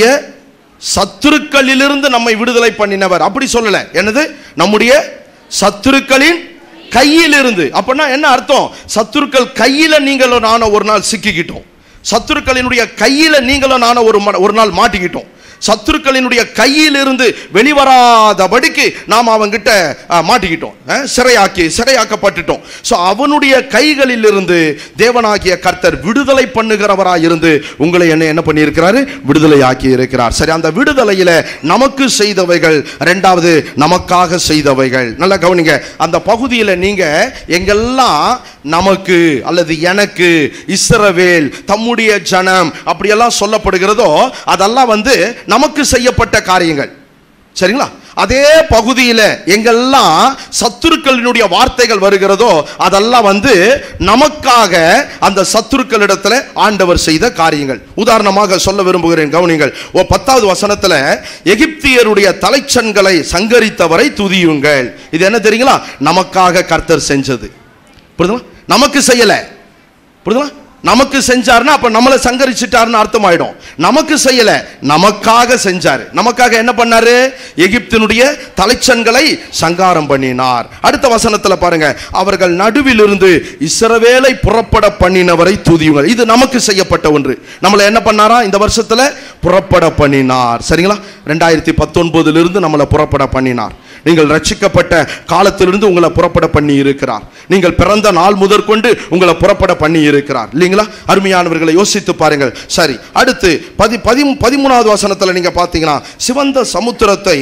சத்துருக்களிலிருந்து நம்மை விடுதலை பண்ணினவர் அப்படி சொல்லல என்னது நம்முடைய சத்துருக்களின் கையில் இருந்து அப்படின்னா என்ன அர்த்தம் சத்துருக்கள் கையில நீங்களும் நானும் ஒரு நாள் சிக்கிக்கிட்டோம் சத்துருக்களினுடைய கையில நீங்களும் நானும் ஒரு ம- ஒரு நாள் மாட்டிக்கிட்டோம் சத்துருக்களினுடைய கையிலிருந்து வெளிவராதபடிக்கு நாம் அவங்கிட்ட அஹ், மாட்டிக்கிட்டோம் அஹ், சிறையாக்கி சிறையாக்கப்பட்டுட்டோம் ஸோ அவனுடைய கைகளிலிருந்து தேவனாகிய கர்த்தர் விடுதலை பண்ணுகிறவராய் இருந்து உங்களை என்ன என்ன பண்ணியிருக்கிறாரு விடுதலை ஆக்கி இருக்கிறார் சரி அந்த விடுதலையில நமக்கு செய்தவைகள் ரெண்டாவது நமக்காக செய்தவைகள் நல்லா கவனிங்க அந்த பகுதியில் நீங்க எங்கெல்லாம் நமக்கு அல்லது எனக்கு இஸ்ரவேல் தம்முடைய ஜனம் அப்படியெல்லாம் சொல்லப்படுகிறதோ அதெல்லாம் வந்து நமக்கு செய்யப்பட்ட காரியங்கள் சரிங்களா அதே பகுதியில் எங்கெல்லாம் சத்துருக்களினுடைய வார்த்தைகள் வருகிறதோ அதெல்லாம் வந்து நமக்காக அந்த சத்துருக்களிடத்துல ஆண்டவர் செய்த காரியங்கள் உதாரணமாக சொல்ல விரும்புகிறேன் கவனிங்கள் ஓ பத்தாவது வசனத்துல எகிப்தியருடைய தலைச்சன்களை சங்கரித்தவரை துதியுங்கள் இது என்ன தெரியுங்களா நமக்காக கர்த்தர் செஞ்சது புரியுதுங்களா நமக்கு செய்யல புரியுதுங்களா நமக்கு செஞ்சாருன்னா அப்ப நம்மளை சங்கரிச்சிட்டாருன்னு அர்த்தமாயிடும் நமக்கு செய்யல நமக்காக செஞ்சாரு நமக்காக என்ன பண்ணாரு எகிப்தினுடைய தலைச்சன்களை சங்காரம் பண்ணினார் அடுத்த வசனத்துல பாருங்க அவர்கள் நடுவில் இருந்து இஸ்ரவேலை புறப்பட பண்ணினவரை துதியுங்கள் இது நமக்கு செய்யப்பட்ட ஒன்று நம்மளை என்ன பண்ணாரா இந்த வருஷத்துல புறப்பட பண்ணினார் சரிங்களா ரெண்டாயிரத்தி பத்தொன்பதுல இருந்து நம்மளை புறப்பட பண்ணினார் நீங்கள் ரட்சிக்கப்பட்ட காலத்திலிருந்து உங்களை புறப்பட பண்ணி இருக்கிறார் நீங்கள் பிறந்த நாள் முதற்கொண்டு உங்களை புறப்பட பண்ணி இருக்கிறார் இல்லைங்களா அருமையானவர்களை யோசித்து பாருங்கள் சரி அடுத்து பதி பதி பதிமூணாவது வசனத்துல நீங்க பார்த்தீங்கன்னா சிவந்த சமுத்திரத்தை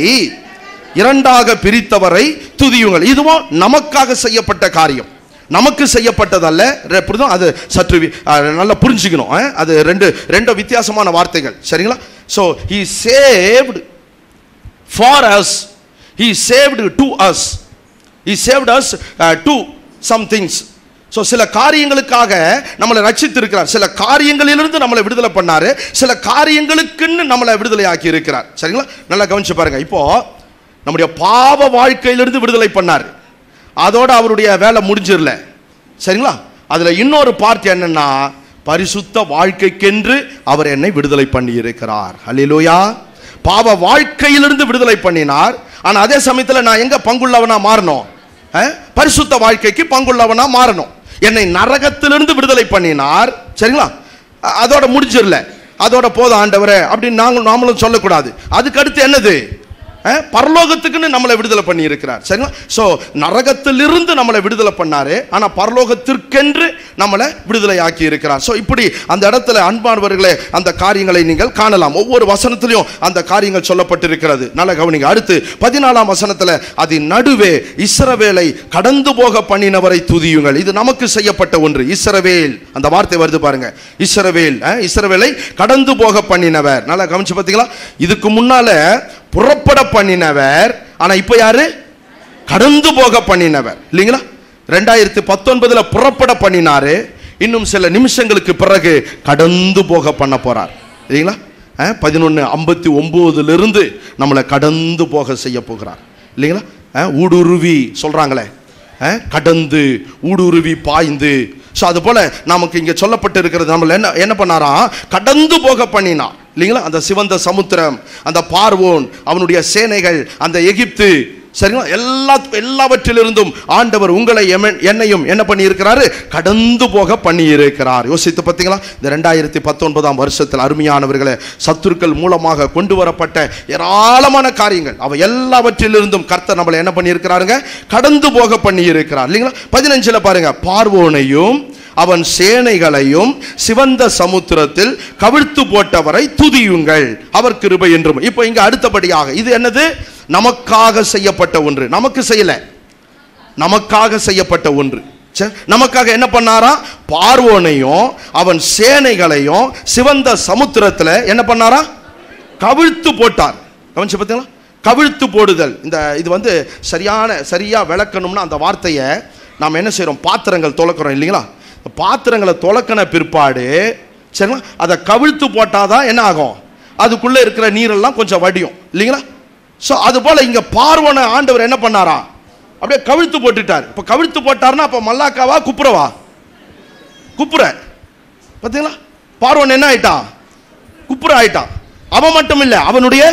இரண்டாக பிரித்தவரை துதியுங்கள் இதுவும் நமக்காக செய்யப்பட்ட காரியம் நமக்கு செய்யப்பட்டதல்ல ரெ- புரியுதா? அது சற்று வி- அஹ், நல்லா புரிஞ்சுக்கணும் அஹ்? அது ரெண்டு ரெண்டு வித்தியாசமான வார்த்தைகள் சரிங்களா so he saved for us he saved to us he saved us to some things so சில காரியங்களுக்காக நம்மளை ரட்சித்திருக்கிறார் சில காரியங்களிலிருந்து நம்மளை விடுதலை பண்ணாரு சில காரியங்களுக்குன்னு நம்மளை விடுதலை ஆக்கி இருக்கிறார் சரிங்களா நல்லா கவனிச்சு பாருங்க இப்போ நம்முடைய பாவ வாழ்க்கையிலிருந்து விடுதலை பண்ணார் அதோட அவருடைய வேலை முடிஞ்சிரல சரிங்களா அதுல இன்னொரு பார்ட் என்னன்னா பரிசுத்த வாழ்க்கைக்கென்று அவர் என்னை விடுதலை பண்ணி இருக்கிறார் ஹalleluya பாவ வாழ்க்கையிலிருந்து விடுதலை பண்ணினார் ஆனா அதே சமயத்துல நான் எங்க பங்குள்ளவனா மாறணும் அஹ்? பரிசுத்த வாழ்க்கைக்கு பங்குள்ளவனா மாறணும் என்னை நரகத்திலிருந்து விடுதலை பண்ணினார் சரிங்களா அ- அதோட முடிஞ்சிரல அதோட போதும் ஆண்டவரே அப்படின்னு நாங்கள் நாமளும் சொல்லக்கூடாது அதுக்கு அடுத்து என்னது அஹ், பரலோகத்துக்குன்னு நம்மளை விடுதலை பண்ணி இருக்கிறார் சரிங்களா ஸோ நரகத்திலிருந்து நம்மளை விடுதலை பண்ணாரு ஆனா பரலோகத்திற்கென்று நம்மளை விடுதலை ஆக்கி இருக்கிறார் ஸோ இப்படி அந்த இடத்துல அன்பானவர்களே அந்த காரியங்களை நீங்கள் காணலாம் ஒவ்வொரு வசனத்திலையும் அந்த காரியங்கள் சொல்லப்பட்டிருக்கிறது நல்ல கவனிங்க அடுத்து பதினாலாம் வசனத்துல அதன் நடுவே இஸ்ரவேலை கடந்து போக பண்ணினவரை துதியுங்கள் இது நமக்கு செய்யப்பட்ட ஒன்று இஸ்ரவேல் அந்த வார்த்தை வருது பாருங்க இஸ்ரவேல் அஹ், இஸ்ரவேலை கடந்து போக பண்ணினவர் நல்லா கவனிச்சு பார்த்தீங்களா இதுக்கு முன்னால புறப்பட பண்ணினவர் ஆனா இப்போ யாரு கடந்து போக பண்ணினவர் இல்லைங்களா ரெண்டாயிரத்தி பத்தொன்பதுல புறப்பட பண்ணினாரு இன்னும் சில நிமிஷங்களுக்கு பிறகு கடந்து போக பண்ண போறார் இல்லைங்களா பதினொன்று ஐம்பத்தி ஒம்போதுல இருந்து நம்மளை கடந்து போக செய்ய போகிறார் இல்லைங்களா அஹ், ஊடுருவி சொல்றாங்களே அஹ், கடந்து ஊடுருவி பாய்ந்து ஸோ அது போல நமக்கு இங்க சொல்லப்பட்டு இருக்கிறது நம்மள என்ன என்ன பண்ணாராம் கடந்து போக பண்ணினார் இல்லைங்களா அந்த சிவந்த சமுத்திரம் அந்த பார்வோன் அவனுடைய சேனைகள் அந்த எகிப்து சரிங்களா எல்லா எல்லாவற்றிலிருந்தும் ஆண்டவர் உங்களை எம- என்னையும் என்ன பண்ணி இருக்கிறாரு கடந்து போக பண்ணி இருக்கிறார் யோசித்து பார்த்தீங்களா இந்த ரெண்டாயிரத்தி பத்தொன்பதாம் வருஷத்தில் அருமையானவர்களை சத்துருக்கள் மூலமாக கொண்டு வரப்பட்ட ஏராளமான காரியங்கள் அவை எல்லாவற்றிலிருந்தும் கர்த்தர் நம்மளை என்ன பண்ணி இருக்கிறாருங்க கடந்து போக பண்ணி இருக்கிறார் இல்லைங்களா பதினஞ்சுல பாருங்க பார்வோனையும் அவன் சேனைகளையும் சிவந்த சமுத்திரத்தில் கவிழ்த்து போட்டவரை துதியுங்கள் அவர் கிருபை என்றும் இப்போ இங்க அடுத்தபடியாக இது என்னது நமக்காக செய்யப்பட்ட ஒன்று நமக்கு செய்யல நமக்காக செய்யப்பட்ட ஒன்று சரி, நமக்காக என்ன பண்ணாரா பார்வோனையும் அவன் சேனைகளையும் சிவந்த சமுத்திரத்துல என்ன பண்ணாரா கவிழ்த்து போட்டார் கவனிச்சு பார்த்தீங்களா கவிழ்த்து போடுதல் இந்த இது வந்து சரியான சரியா விளக்கணும்னா அந்த வார்த்தையை நாம் என்ன செய்றோம் பாத்திரங்கள் துலக்கிறோம் இல்லைங்களா பாத்திரங்களை துலக்கின பிற்பாடு சரிங்களா அதை கவிழ்த்து போட்டாதான் என்ன ஆகும் அதுக்குள்ள இருக்கிற நீரெல்லாம் கொஞ்சம் வடியும் இல்லைங்களா ஸோ அது போல இங்க பார்வனை ஆண்டவர் என்ன பண்ணாரா அப்படியே கவிழ்த்து போட்டுட்டார் இப்போ கவிழ்த்து போட்டார்னா அப்போ மல்லாக்காவா குப்புறவா குப்புற பார்த்தீங்களா பார்வன் என்ன ஆயிட்டான் குப்புற ஆயிட்டான் அவன் மட்டும் இல்லை அவனுடைய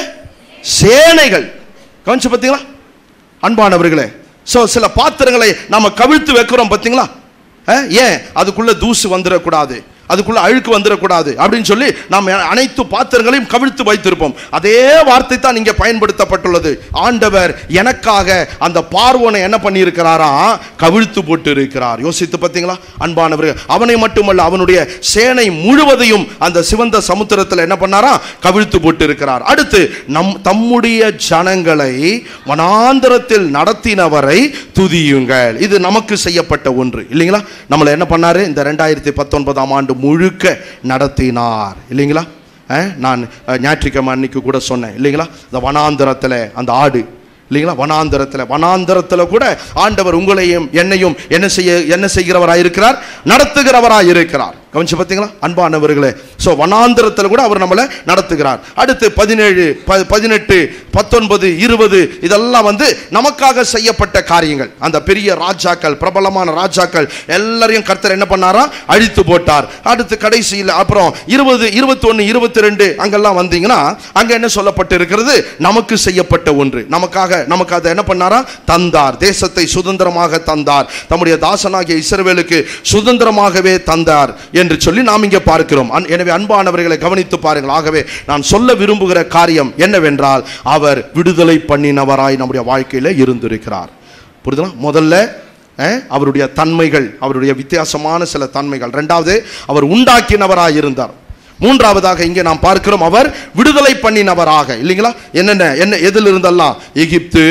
சேனைகள் கவனிச்சு பார்த்தீங்களா அன்பானவர்களே ஸோ சில பாத்திரங்களை நாம கவிழ்த்து வைக்கிறோம் பார்த்தீங்களா அஹ், ஏன் அதுக்குள்ள தூசு வந்துடக்கூடாது அதுக்குள்ள அழுக்கு வந்துடக்கூடாது அப்படின்னு சொல்லி நாம் அனைத்து பாத்திரங்களையும் கவிழ்த்து வைத்திருப்போம் அதே வார்த்தை தான் இங்கே பயன்படுத்தப்பட்டுள்ளது ஆண்டவர் எனக்காக அந்த பார்வோனை என்ன பண்ணியிருக்கிறாரா கவிழ்த்து போட்டு இருக்கிறார் யோசித்து பார்த்தீங்களா அன்பானவர்கள் அவனை மட்டுமல்ல அவனுடைய சேனை முழுவதையும் அந்த சிவந்த சமுத்திரத்தில் என்ன பண்ணாரா கவிழ்த்து போட்டு இருக்கிறார் அடுத்து நம் தம்முடைய ஜனங்களை வனாந்தரத்தில் நடத்தினவரை துதியுங்கள் இது நமக்கு செய்யப்பட்ட ஒன்று இல்லைங்களா நம்மளை என்ன பண்ணாரு இந்த ரெண்டாயிரத்தி பத்தொன்பதாம் ஆண்டு முழுக்க நடத்தினார் இல்லைங்களா அஹ், நான் அஹ், ஞாயிற்றுக்கிழமை அன்னைக்கு கூட சொன்னேன் இல்லைங்களா இந்த வனாந்தரத்தில் அந்த ஆடு இல்லைங்களா வனாந்தரத்தில் வனாந்தரத்தில் கூட ஆண்டவர் உங்களையும் என்னையும் என்ன செய்ய என்ன செய்கிறவராய் இருக்கிறார் நடத்துகிறவராய் இருக்கிறார் கவனிச்சு பார்த்தீங்களா அன்பானவர்களே ஸோ வனாந்தரத்தில் கூட அவர் நம்மளை நடத்துகிறார் அடுத்து பதினேழு ப- பதினெட்டு பத்தொன்பது இருபது இதெல்லாம் வந்து நமக்காக செய்யப்பட்ட காரியங்கள் அந்த பெரிய ராஜாக்கள் பிரபலமான ராஜாக்கள் எல்லாரையும் கர்த்தர் என்ன பண்ணாரா அழித்து போட்டார் அடுத்து கடைசியில் அப்புறம் இருபது இருபத்தொன்னு இருபத்தி ரெண்டு அங்கெல்லாம் வந்தீங்கன்னா அங்க என்ன சொல்லப்பட்டு இருக்கிறது நமக்கு செய்யப்பட்ட ஒன்று நமக்காக நமக்கு அதை என்ன பண்ணாரா தந்தார் தேசத்தை சுதந்திரமாக தந்தார் தம்முடைய தாசனாகிய இஸ்ரவேலுக்கு சுதந்திரமாகவே தந்தார் என்று சொல்லி நாம் இங்கே பார்க்கிறோம் அன்- எனவே அன்பானவர்களை கவனித்து பாருங்கள் ஆகவே நான் சொல்ல விரும்புகிற காரியம் என்னவென்றால் அவர் விடுதலை பண்ணினவராய் நம்முடைய வாழ்க்கையில இருந்திருக்கிறார் புரியுதுங்களா முதல்ல அஹ், அவருடைய தன்மைகள் அவருடைய வித்தியாசமான சில தன்மைகள் ரெண்டாவது அவர் உண்டாக்கினவராய் இருந்தார் மூன்றாவதாக இங்கே நாம் பார்க்கிறோம் அவர் விடுதலை பண்ணினவராக இல்லைங்களா என்னென்ன என்ன எதில் இருந்தெல்லாம் எகிப்து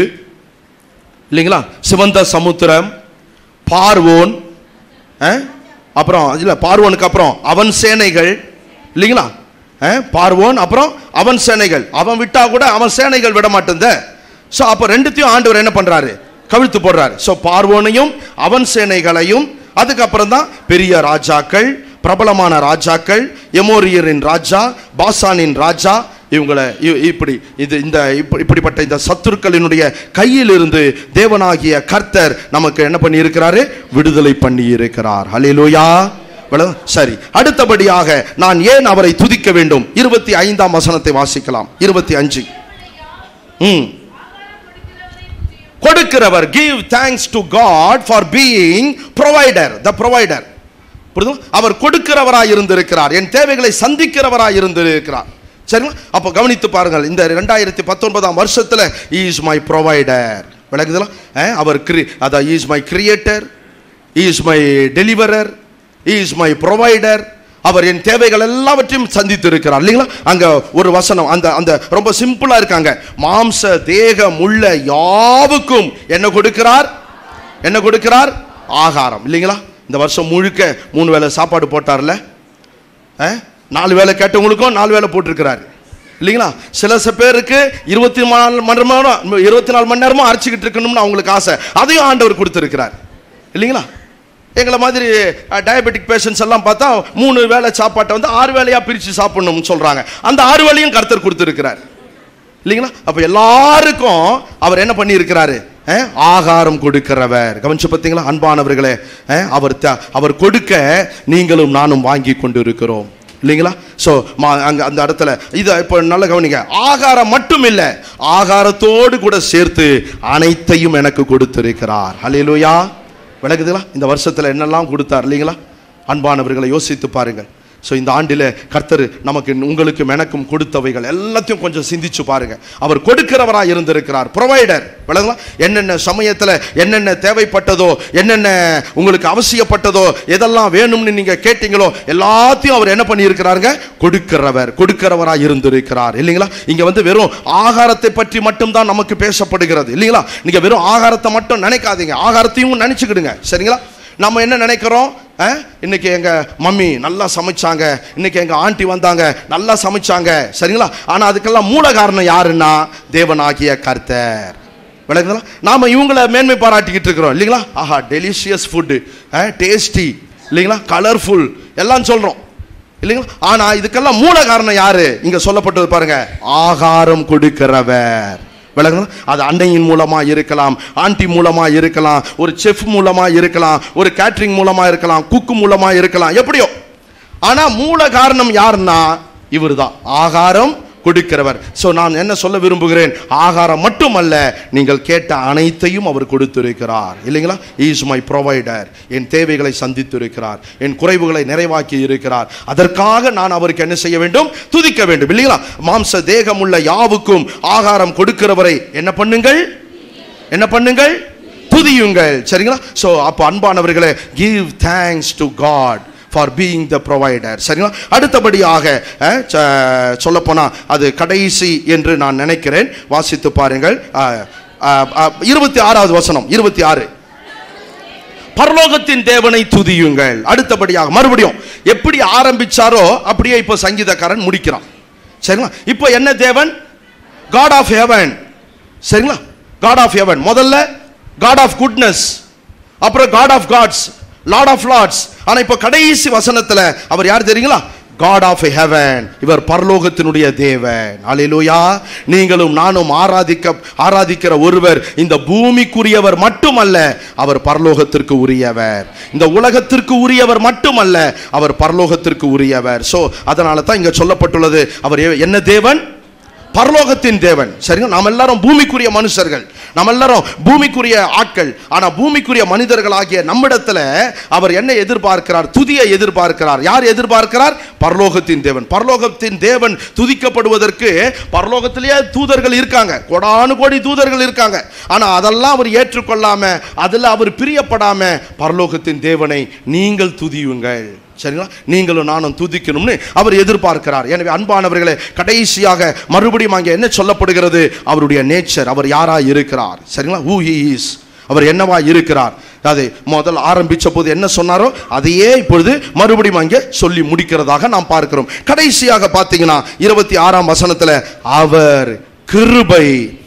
இல்லைங்களா சிவந்த சமுத்திரம் பார்வோன் அஹ், அப்புறம் இல்ல பார்வோனுக்கு அப்புறம் அவன் சேனைகள் இல்லைங்களா அஹ், பார்வோன் அப்புறம் அவன் சேனைகள் அவன் விட்டா கூட அவன் சேனைகள் விட மாட்டேந்த ஸோ அப்போ ரெண்டுத்தையும் ஆண்டவர் என்ன பண்றாரு கவிழ்த்து போடுறாரு ஸோ பார்வோனையும் அவன் சேனைகளையும் அதுக்கப்புறம் தான் பெரிய ராஜாக்கள் பிரபலமான ராஜாக்கள் எமோரியரின் ராஜா பாசானின் ராஜா இவங்களை இ- இப்படி இது இந்த இப்ப- இப்படிப்பட்ட இந்த சத்துருக்களினுடைய கையிலிருந்து தேவனாகிய கர்த்தர் நமக்கு என்ன பண்ணி இருக்கிறாரு விடுதலை பண்ணி இருக்கிறார் ஹalleluya இவ்வளவு? சரி அடுத்தபடியாக நான் ஏன் அவரை துதிக்க வேண்டும் இருபத்தி ஐந்தாம் வசனத்தை வாசிக்கலாம் இருபத்தி அஞ்சு ம் கொடுக்கிறவர் give thanks to God for being provider the provider புரியுது அவர் கொடுக்கிறவராய் இருந்திருக்கிறார் என் தேவைகளை சந்திக்கிறவராய் இருந்திருக்கிறார் சரிங்களா அப்போ கவனித்து பாருங்கள் இந்த ரெண்டாயிரத்தி பத்தொன்பதாம் வருஷத்துல இஸ் மை ப்ரொவைடர் விளங்குதுல அஹ், அவர் கிரி அதான் is my creator is my deliverer is my provider அவர் என் தேவைகள் எல்லாவற்றையும் சந்தித்து இருக்கிறார் இல்லைங்களா அங்க ஒரு வசனம் அந்த அந்த ரொம்ப சிம்பிளா இருக்காங்க மாம்ச தேகம் உள்ள யாவுக்கும் என்ன கொடுக்கிறார் என்ன கொடுக்கிறார் ஆகாரம் இல்லைங்களா இந்த வருஷம் முழுக்க மூணு வேளை சாப்பாடு போட்டார்ல அஹ்? நாலு வேளை கேட்டவங்களுக்கும் நாலு வேளை போட்டிருக்கிறாரு இல்லைங்களா சில ச பேருக்கு இருபத்தி நாலு மணி நேரம் இருபத்தி நாலு மணி நேரமும் அரைச்சிக்கிட்டு இருக்கணும்னு அவங்களுக்கு ஆசை அதையும் ஆண்டவர் கொடுத்துருக்கிறார் இல்லைங்களா எங்களை மாதிரி டயபெட்டிக் பேஷண்ட்ஸ் எல்லாம் பார்த்தா மூணு வேளை சாப்பாட்டை வந்து ஆறு வேளையாக பிரித்து சாப்பிடணும்னு சொல்கிறாங்க அந்த ஆறு வேளையும் கர்த்தர் கொடுத்துருக்கிறார் இல்லைங்களா அப்ப எல்லாருக்கும் அவர் என்ன பண்ணி இருக்கிறாரு ஆகாரம் கொடுக்கிறவர் கவனிச்சு பார்த்தீங்களா அன்பானவர்களே அஹ், அவர் த- அவர் கொடுக்க நீங்களும் நானும் வாங்கி கொண்டு இருக்கிறோம் இல்லைங்களா ஸோ அங்க அந்த இடத்துல இது இப்போ நல்ல கவனிங்க ஆகாரம் மட்டும் இல்லை ஆகாரத்தோடு கூட சேர்த்து அனைத்தையும் எனக்கு கொடுத்திருக்கிறார் ஹalleluya விளக்குதுங்களா இந்த வருஷத்துல என்னெல்லாம் கொடுத்தார் இல்லைங்களா அன்பானவர்களை யோசித்து பாருங்கள் ஸோ இந்த ஆண்டில் கர்த்தர் நமக்கு உங்களுக்கும் எனக்கும் கொடுத்தவைகள் எல்லாத்தையும் கொஞ்சம் சிந்திச்சு பாருங்க அவர் கொடுக்கிறவராக இருந்திருக்கிறார் ப்ரொவைடர் விளங்குங்களா என்னென்ன சமயத்தில் என்னென்ன தேவைப்பட்டதோ என்னென்ன உங்களுக்கு அவசியப்பட்டதோ எதெல்லாம் வேணும்னு நீங்க கேட்டீங்களோ எல்லாத்தையும் அவர் என்ன பண்ணியிருக்கிறாருங்க கொடுக்கிறவர் கொடுக்கிறவராக இருந்திருக்கிறார் இல்லைங்களா இங்க வந்து வெறும் ஆகாரத்தை பற்றி மட்டும்தான் நமக்கு பேசப்படுகிறது இல்லைங்களா நீங்க வெறும் ஆகாரத்தை மட்டும் நினைக்காதீங்க ஆகாரத்தையும் நினைச்சுக்கிடுங்க சரிங்களா நம்ம என்ன நினைக்கிறோம் அஹ், இன்னைக்கு எங்க மம்மி நல்லா சமைச்சாங்க இன்னைக்கு எங்க ஆண்டி வந்தாங்க நல்லா சமைச்சாங்க சரிங்களா ஆனா அதுக்கெல்லாம் மூல காரணம் யாருன்னா தேவனாகிய கர்த்தர் விளக்குங்களா நாம இவங்கள மேன்மை பாராட்டிக்கிட்டு இருக்கிறோம் இல்லைங்களா ஆஹா டெலிஷியஸ் ஃபுட்டு டேஸ்டி இல்லைங்களா கலர்ஃபுல் எல்லாம் சொல்றோம் இல்லைங்களா ஆனா இதுக்கெல்லாம் மூல காரணம் யாரு இங்க சொல்லப்பட்டது பாருங்க ஆகாரம் கொடுக்கிறவர் விளங்குங்களா அது அன்னையின் மூலமா இருக்கலாம் ஆண்டி மூலமா இருக்கலாம் ஒரு செஃப் மூலமா இருக்கலாம் ஒரு கேட்டரிங் மூலமா இருக்கலாம் குக்கு மூலமா இருக்கலாம் எப்படியோ ஆனா மூல காரணம் யாருன்னா இவர்தான் ஆகாரம் கொடுக்கிறவர் ஸோ நான் என்ன சொல்ல விரும்புகிறேன் ஆகாரம் மட்டுமல்ல நீங்கள் கேட்ட அனைத்தையும் அவர் கொடுத்திருக்கிறார் இல்லைங்களா இஸ் மை ப்ரொவைடர் என் தேவைகளை சந்தித்திருக்கிறார் என் குறைவுகளை நிறைவாக்கி இருக்கிறார் அதற்காக நான் அவருக்கு என்ன செய்ய வேண்டும் துதிக்க வேண்டும் இல்லைங்களா மாம்ச தேகமுள்ள யாவுக்கும் ஆகாரம் கொடுக்கிறவரை என்ன பண்ணுங்கள் என்ன பண்ணுங்கள் துதியுங்கள் சரிங்களா ஸோ அப்போ அன்பானவர்களே give thanks to God for being the provider சரிங்களா அடுத்தபடியாக அஹ், ச- சொல்லப்போனால் அது கடைசி என்று நான் நினைக்கிறேன் வாசித்து பாருங்கள் அஹ், அஹ், அஹ், இருபத்தி ஆறாவது வசனம் இருபத்தி ஆறு பரலோகத்தின் தேவனை துதியுங்கள் அடுத்தபடியாக மறுபடியும் எப்படி ஆரம்பிச்சாரோ அப்படியே இப்போ சங்கீதக்காரன் முடிக்கிறான் சரிங்களா இப்போ என்ன தேவன் காட் ஆஃப் ஹெவன் சரிங்களா காட் ஆஃப் ஹெவன் முதல்ல காட் ஆஃப் குட்னஸ் அப்புறம் God of gods Lord of lords ஆனா இப்போ கடைசி வசனத்துல அவர் யார் தெரியுங்களா காட் ஆஃப் ஹெவன் இவர் பரலோகத்தினுடைய தேவன் அல்லேலூயா நீங்களும் நானும் ஆராதிக்க ஆராதிக்கிற ஒருவர் இந்த பூமிக்குரியவர் மட்டுமல்ல அவர் பரலோகத்திற்கு உரியவர் இந்த உலகத்திற்கு உரியவர் மட்டுமல்ல அவர் பரலோகத்திற்கு உரியவர் சோ அதனால தான் இங்க சொல்லப்பட்டுள்ளது அவர் எ- என்ன தேவன் பரலோகத்தின் தேவன் சரிங்க நாம் எல்லாரும் பூமிக்குரிய மனுஷர்கள் நாம் எல்லாரும் பூமிக்குரிய ஆட்கள் ஆனா பூமிக்குரிய மனிதர்களாகிய நம்மிடத்துல அவர் என்ன எதிர்பார்க்கிறார் துதியை எதிர்பார்க்கிறார் யார் எதிர்பார்க்கிறார் பரலோகத்தின் தேவன் பரலோகத்தின் தேவன் துதிக்கப்படுவதற்கு பரலோகத்திலேயே தூதர்கள் இருக்காங்க கோடானு கோடி தூதர்கள் இருக்காங்க ஆனா அதெல்லாம் அவர் ஏற்றுக்கொள்ளாம அதுல அவர் பிரியப்படாம பரலோகத்தின் தேவனை நீங்கள் துதியுங்கள் சரிங்களா நீங்களும் நானும் துதிக்கணும்னு அவர் எதிர்பார்க்கிறார் எனவே அன்பானவர்களே கடைசியாக மறுபடியும் அங்கே என்ன சொல்லப்படுகிறது அவருடைய நேச்சர் அவர் யாரா இருக்கிறார் சரிங்களா ஹூ ஹி இஸ் அவர் என்னவா இருக்கிறார் அது முதல் ஆரம்பிச்ச போது என்ன சொன்னாரோ அதையே இப்பொழுது மறுபடியும் அங்கே சொல்லி முடிக்கிறதாக நாம் பார்க்கிறோம் கடைசியாக பார்த்தீங்கன்னா இருபத்தி ஆறாம் வசனத்துல அவர் கிருபை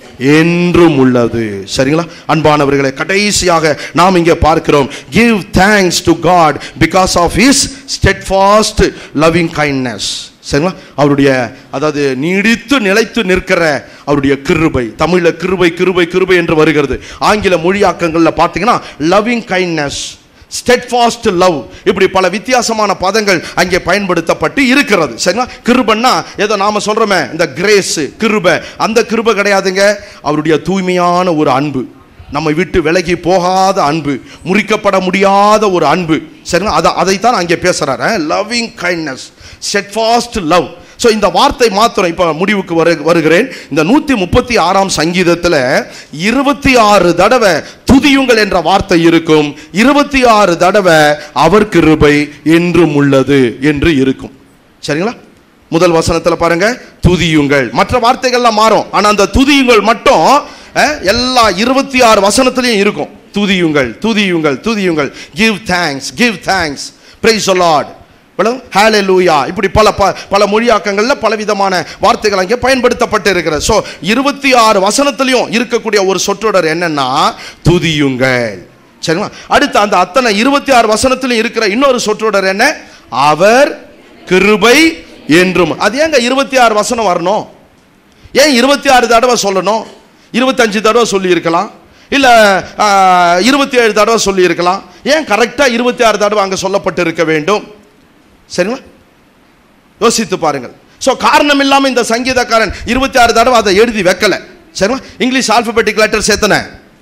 என்றும் உள்ளது சரிங்களா அன்பானவர்களே கடைசியாக நாம் இங்கே பார்க்கிறோம் give thanks to God because of his steadfast loving kindness சரிங்களா அவருடைய அதாவது நீடித்து நிலைத்து நிற்கிற அவருடைய கிருபை தமிழ்ல கிருபை கிருபை கிருபை என்று வருகிறது ஆங்கில மொழியாக்கங்கள்ல பார்த்தீங்கன்னா லவ்விங் கைண்ட்னஸ் ஸ்டெட்ஃபாஸ்ட் லவ் இப்படி பல வித்தியாசமான பதங்கள் அங்கே பயன்படுத்தப்பட்டு இருக்கிறது சரிங்களா கிருபன்னா ஏதோ நாம சொல்றோமே இந்த கிரேஸ் கிருபை அந்த கிருபை கிடையாதுங்க அவருடைய தூய்மையான ஒரு அன்பு நம்மை விட்டு விலகி போகாத அன்பு முறிக்கப்பட முடியாத ஒரு அன்பு சரிங்களா அதை அதைத்தான் அங்கே பேசுறாரு loving kindness steadfast love so இந்த வார்த்தை மாத்திரம் இப்போ முடிவுக்கு வரு வருகிறேன் இந்த நூற்றி முப்பத்தி ஆறாம் சங்கீதத்தில் இருபத்தி ஆறு தடவை துதியுங்கள் என்ற வார்த்தை இருக்கும் இருபத்தி ஆறு தடவை அவர் கிருபை என்றும் உள்ளது என்று இருக்கும் சரிங்களா முதல் வசனத்தில் பாருங்க துதியுங்கள் மற்ற வார்த்தைகள்லாம் மாறும் ஆனால் அந்த துதியுங்கள் மட்டும் அஹ், எல்லா இருபத்தி ஆறு வசனத்திலையும் இருக்கும் துதியுங்கள் துதியுங்கள் துதியுங்கள் give thanks give thanks praise Lord ஹalleluya இப்படி பல ப- பல மொழியாக்கங்களில் பலவிதமான வார்த்தைகள் அங்கே பயன்படுத்தப்பட்டு இருக்கிறது ஸோ இருபத்தி ஆறு வசனத்திலையும் இருக்கக்கூடிய ஒரு சொற்றொடர் என்னன்னா துதியுங்கள் சரிங்களா அடுத்து அந்த அத்தனை இருபத்தி ஆறு வசனத்திலும் இருக்கிற இன்னொரு சொற்றொடர் என்ன அவர் கிருபை என்றும் அது ஏங்க இருபத்தி ஆறு வசனம் வரணும் ஏன் இருபத்தி ஆறு தடவை சொல்லணும் இருபத்தஞ்சு தடவை சொல்லி இருக்கலாம் இல்ல இருபத்தி ஏழு தடவை சொல்லி இருக்கலாம் ஏன் கரெக்டா இருபத்தி ஆறு தடவை அங்க சொல்லப்பட்டு இருக்க வேண்டும் சரிங்களா யோசித்து பாருங்கள் ஸோ காரணம் இல்லாம இந்த சங்கீதக்காரன் இருபத்தி ஆறு தடவை அதை எழுதி வைக்கல சரிங்களா இங்கிலீஷ் ஆல்பபெட்டிக் லெட்டர்ஸ் எத்தனை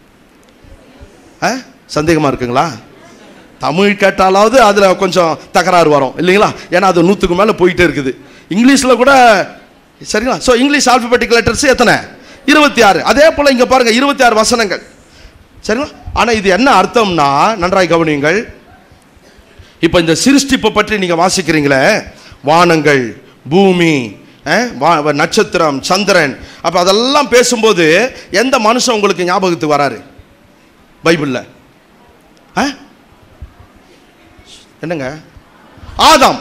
ஆ? சந்தேகமா இருக்குங்களா தமிழ் கேட்டாலாவது அதில் கொஞ்சம் தகராறு வரும் இல்லைங்களா ஏன்னா அது நூற்றுக்கு மேலே போயிட்டே இருக்குது இங்கிலீஷில் கூட சரிங்களா ஸோ இங்கிலீஷ் ஆல்பபெட்டிக் லெட்டர்ஸ் எத்தனை இருபத்தி ஆறு அதே போல் இங்கே பாருங்கள் இருபத்தி ஆறு வசனங்கள் சரிங்களா ஆனால் இது என்ன அர்த்தம்னா நன்றாய் கவனியுங்கள் இப்போ இந்த சிருஷ்டிப்பை பற்றி நீங்கள் வாசிக்கிறீங்களே வானங்கள் பூமி அஹ், வா- நட்சத்திரம் சந்திரன் அப்போ அதெல்லாம் பேசும்போது எந்த மனுஷன் உங்களுக்கு ஞாபகத்துக்கு வராரு பைபிளில் ஆ என்னங்க ஆதாம்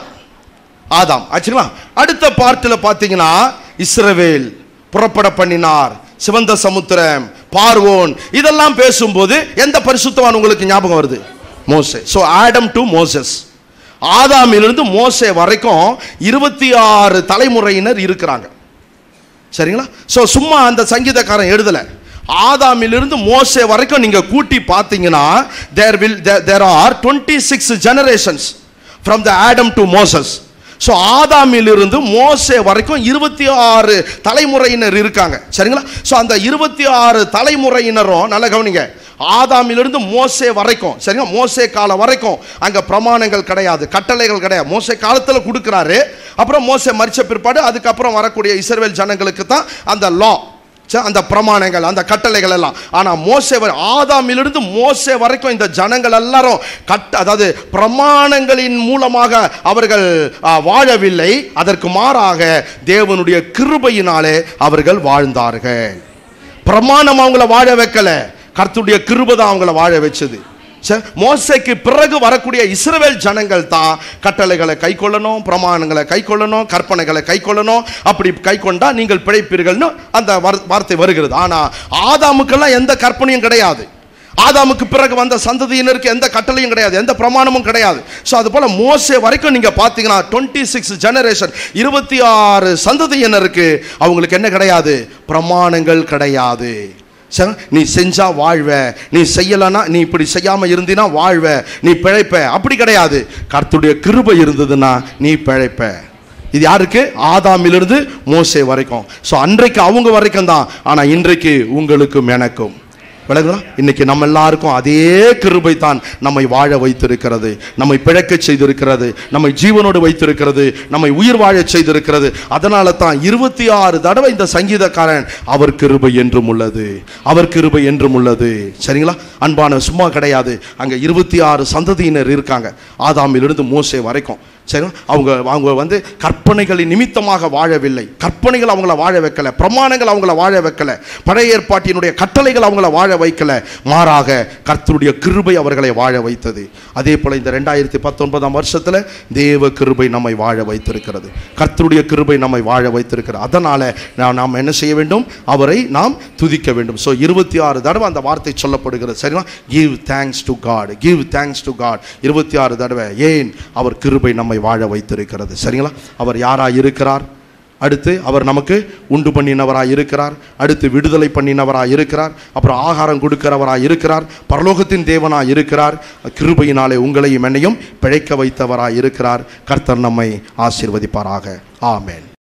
ஆதாம் ஆச்சுங்களா அடுத்த பார்ட்டில் பார்த்தீங்கன்னா இஸ்ரவேல் புறப்பட பண்ணினார் சிவந்த சமுத்திரம் பார்வோன் இதெல்லாம் பேசும்போது எந்த பரிசுத்தவான் உங்களுக்கு ஞாபகம் வருது மோசே ஸோ ஆடம் டு மோசஸ் ஆதாமிலிருந்து மோசே வரைக்கும் இருபத்தி ஆறு தலைமுறையினர் இருக்கிறாங்க சரிங்களா ஸோ சும்மா அந்த சங்கீதக்காரன் எழுதலை ஆதாமிலிருந்து மோசே வரைக்கும் நீங்க கூட்டி பார்த்தீங்கன்னா there will there are twenty six generations from the Adam to Moses so ஆதாமிலிருந்து மோசே வரைக்கும் இருபத்தி ஆறு தலைமுறையினர் இருக்காங்க சரிங்களா ஸோ அந்த இருபத்தி ஆறு தலைமுறையினரும் நல்ல கவனிங்க ஆதாமிலிருந்து மோசே வரைக்கும் சரிங்களா மோசே காலம் வரைக்கும் அங்க பிரமாணங்கள் கிடையாது கட்டளைகள் கிடையாது மோசே காலத்தில் கொடுக்குறாரு அப்புறம் மோசே மரிச்ச பிற்பாடு அதுக்கப்புறம் வரக்கூடிய இஸ்ரவேல் ஜனங்களுக்கு தான் அந்த லா அந்த பிரமாணங்கள் அந்த கட்டளைகள் எல்லாம் ஆனா மோசே வரை- ஆதாமிலிருந்து மோசே வரைக்கும் இந்த ஜனங்கள் எல்லாரும் கட்ட அதாவது பிரமாணங்களின் மூலமாக அவர்கள் ஆ, வாழவில்லை அதற்கு மாறாக தேவனுடைய கிருபையினாலே அவர்கள் வாழ்ந்தார்கள் பிரமாணம் அவங்கள வாழ வைக்கல கர்த்தருடைய கிருபை தான் அவங்கள வாழ வச்சது சரி, மோசேக்கு பிறகு வரக்கூடிய இஸ்ரவேல் ஜனங்கள் தான் கட்டளைகளை கை கொள்ளணும் பிரமாணங்களை கை கொள்ளணும் கற்பனைகளை கை கொள்ளணும் அப்படி கை கொண்டா நீங்கள் பிழைப்பீர்கள்னு அந்த வர்- வார்த்தை வருகிறது ஆனா ஆதாமுக்கெல்லாம் எந்த கற்பனையும் கிடையாது ஆதாமுக்கு பிறகு வந்த சந்ததியினருக்கு எந்த கட்டளையும் கிடையாது எந்த பிரமாணமும் கிடையாது ஸோ அது போல மோசே வரைக்கும் நீங்க பார்த்தீங்கன்னா டுவெண்ட்டி சிக்ஸ் ஜெனரேஷன் இருபத்தி ஆறு சந்ததியினருக்கு அவங்களுக்கு என்ன கிடையாது பிரமாணங்கள் கிடையாது சரி, நீ செஞ்சா வாழ்வ நீ செய்யலனா நீ இப்படி செய்யாம இருந்தினா வாழ்வ நீ பிழைப்ப அப்படி கிடையாது கர்த்தருடைய கிருபை இருந்ததுன்னா நீ பிழைப்ப இது யாருக்கு ஆதாமிலிருந்து மோசே வரைக்கும் ஸோ அன்றைக்கு அவங்க வரைக்கும் தான் ஆனா இன்றைக்கு உங்களுக்கும் எனக்கும் விளங்குதா இன்னைக்கு நம்ம எல்லாருக்கும் அதே கிருபை தான் நம்மை வாழ வைத்திருக்கிறது நம்மை பிழைக்க செய்திருக்கிறது நம்மை ஜீவனோடு வைத்திருக்கிறது நம்மை உயிர் வாழச் செய்திருக்கிறது அதனால தான் இருபத்தி ஆறு தடவை இந்த சங்கீதக்காரன் அவர் கிருபை என்றும் உள்ளது அவர் கிருபை என்றும் உள்ளது சரிங்களா அன்பான சும்மா கிடையாது அங்க இருபத்தி ஆறு சந்ததியினர் இருக்காங்க ஆதாமிலிருந்து மோசே வரைக்கும் சரிங்களா அவங்க அவங்க வந்து கற்பனைகளின் நிமித்தமாக வாழவில்லை கற்பனைகள் அவங்கள வாழ வைக்கல பிரமாணங்கள் அவங்கள வாழ வைக்கல பழைய ஏற்பாட்டினுடைய கட்டளைகள் அவங்கள வாழ வைக்கல மாறாக கர்த்தருடைய கிருபை அவர்களை வாழ வைத்தது அதே போல இந்த ரெண்டாயிரத்தி பத்தொன்பதாம் வருஷத்துல தேவ கிருபை நம்மை வாழ வைத்திருக்கிறது கர்த்தருடைய கிருபை நம்மை வாழ வைத்திருக்கிறது அதனால நாம் நாம் என்ன செய்ய வேண்டும் அவரை நாம் துதிக்க வேண்டும் ஸோ இருபத்தி ஆறு தடவை அந்த வார்த்தை சொல்லப்படுகிறது சரிங்களா give thanks to God give thanks to God இருபத்தி ஆறு தடவை ஏன் அவர் கிருபை நம்மை வாழ வைத்திருக்கிறது சரிங்களா அவர் யாராய் இருக்கிறார் அடுத்து அவர் நமக்கு உண்டு பண்ணினவராய் இருக்கிறார் அடுத்து விடுதலை பண்ணினவராய் இருக்கிறார் அப்புறம் ஆகாரம் கொடுக்கிறவராய் இருக்கிறார் பரலோகத்தின் தேவனாய் இருக்கிறார் கிருபையினாலே உங்களையும் என்னையும் பிழைக்க வைத்தவராய் இருக்கிறார் கர்த்தர் நம்மை ஆசீர்வதிப்பாராக ஆமென்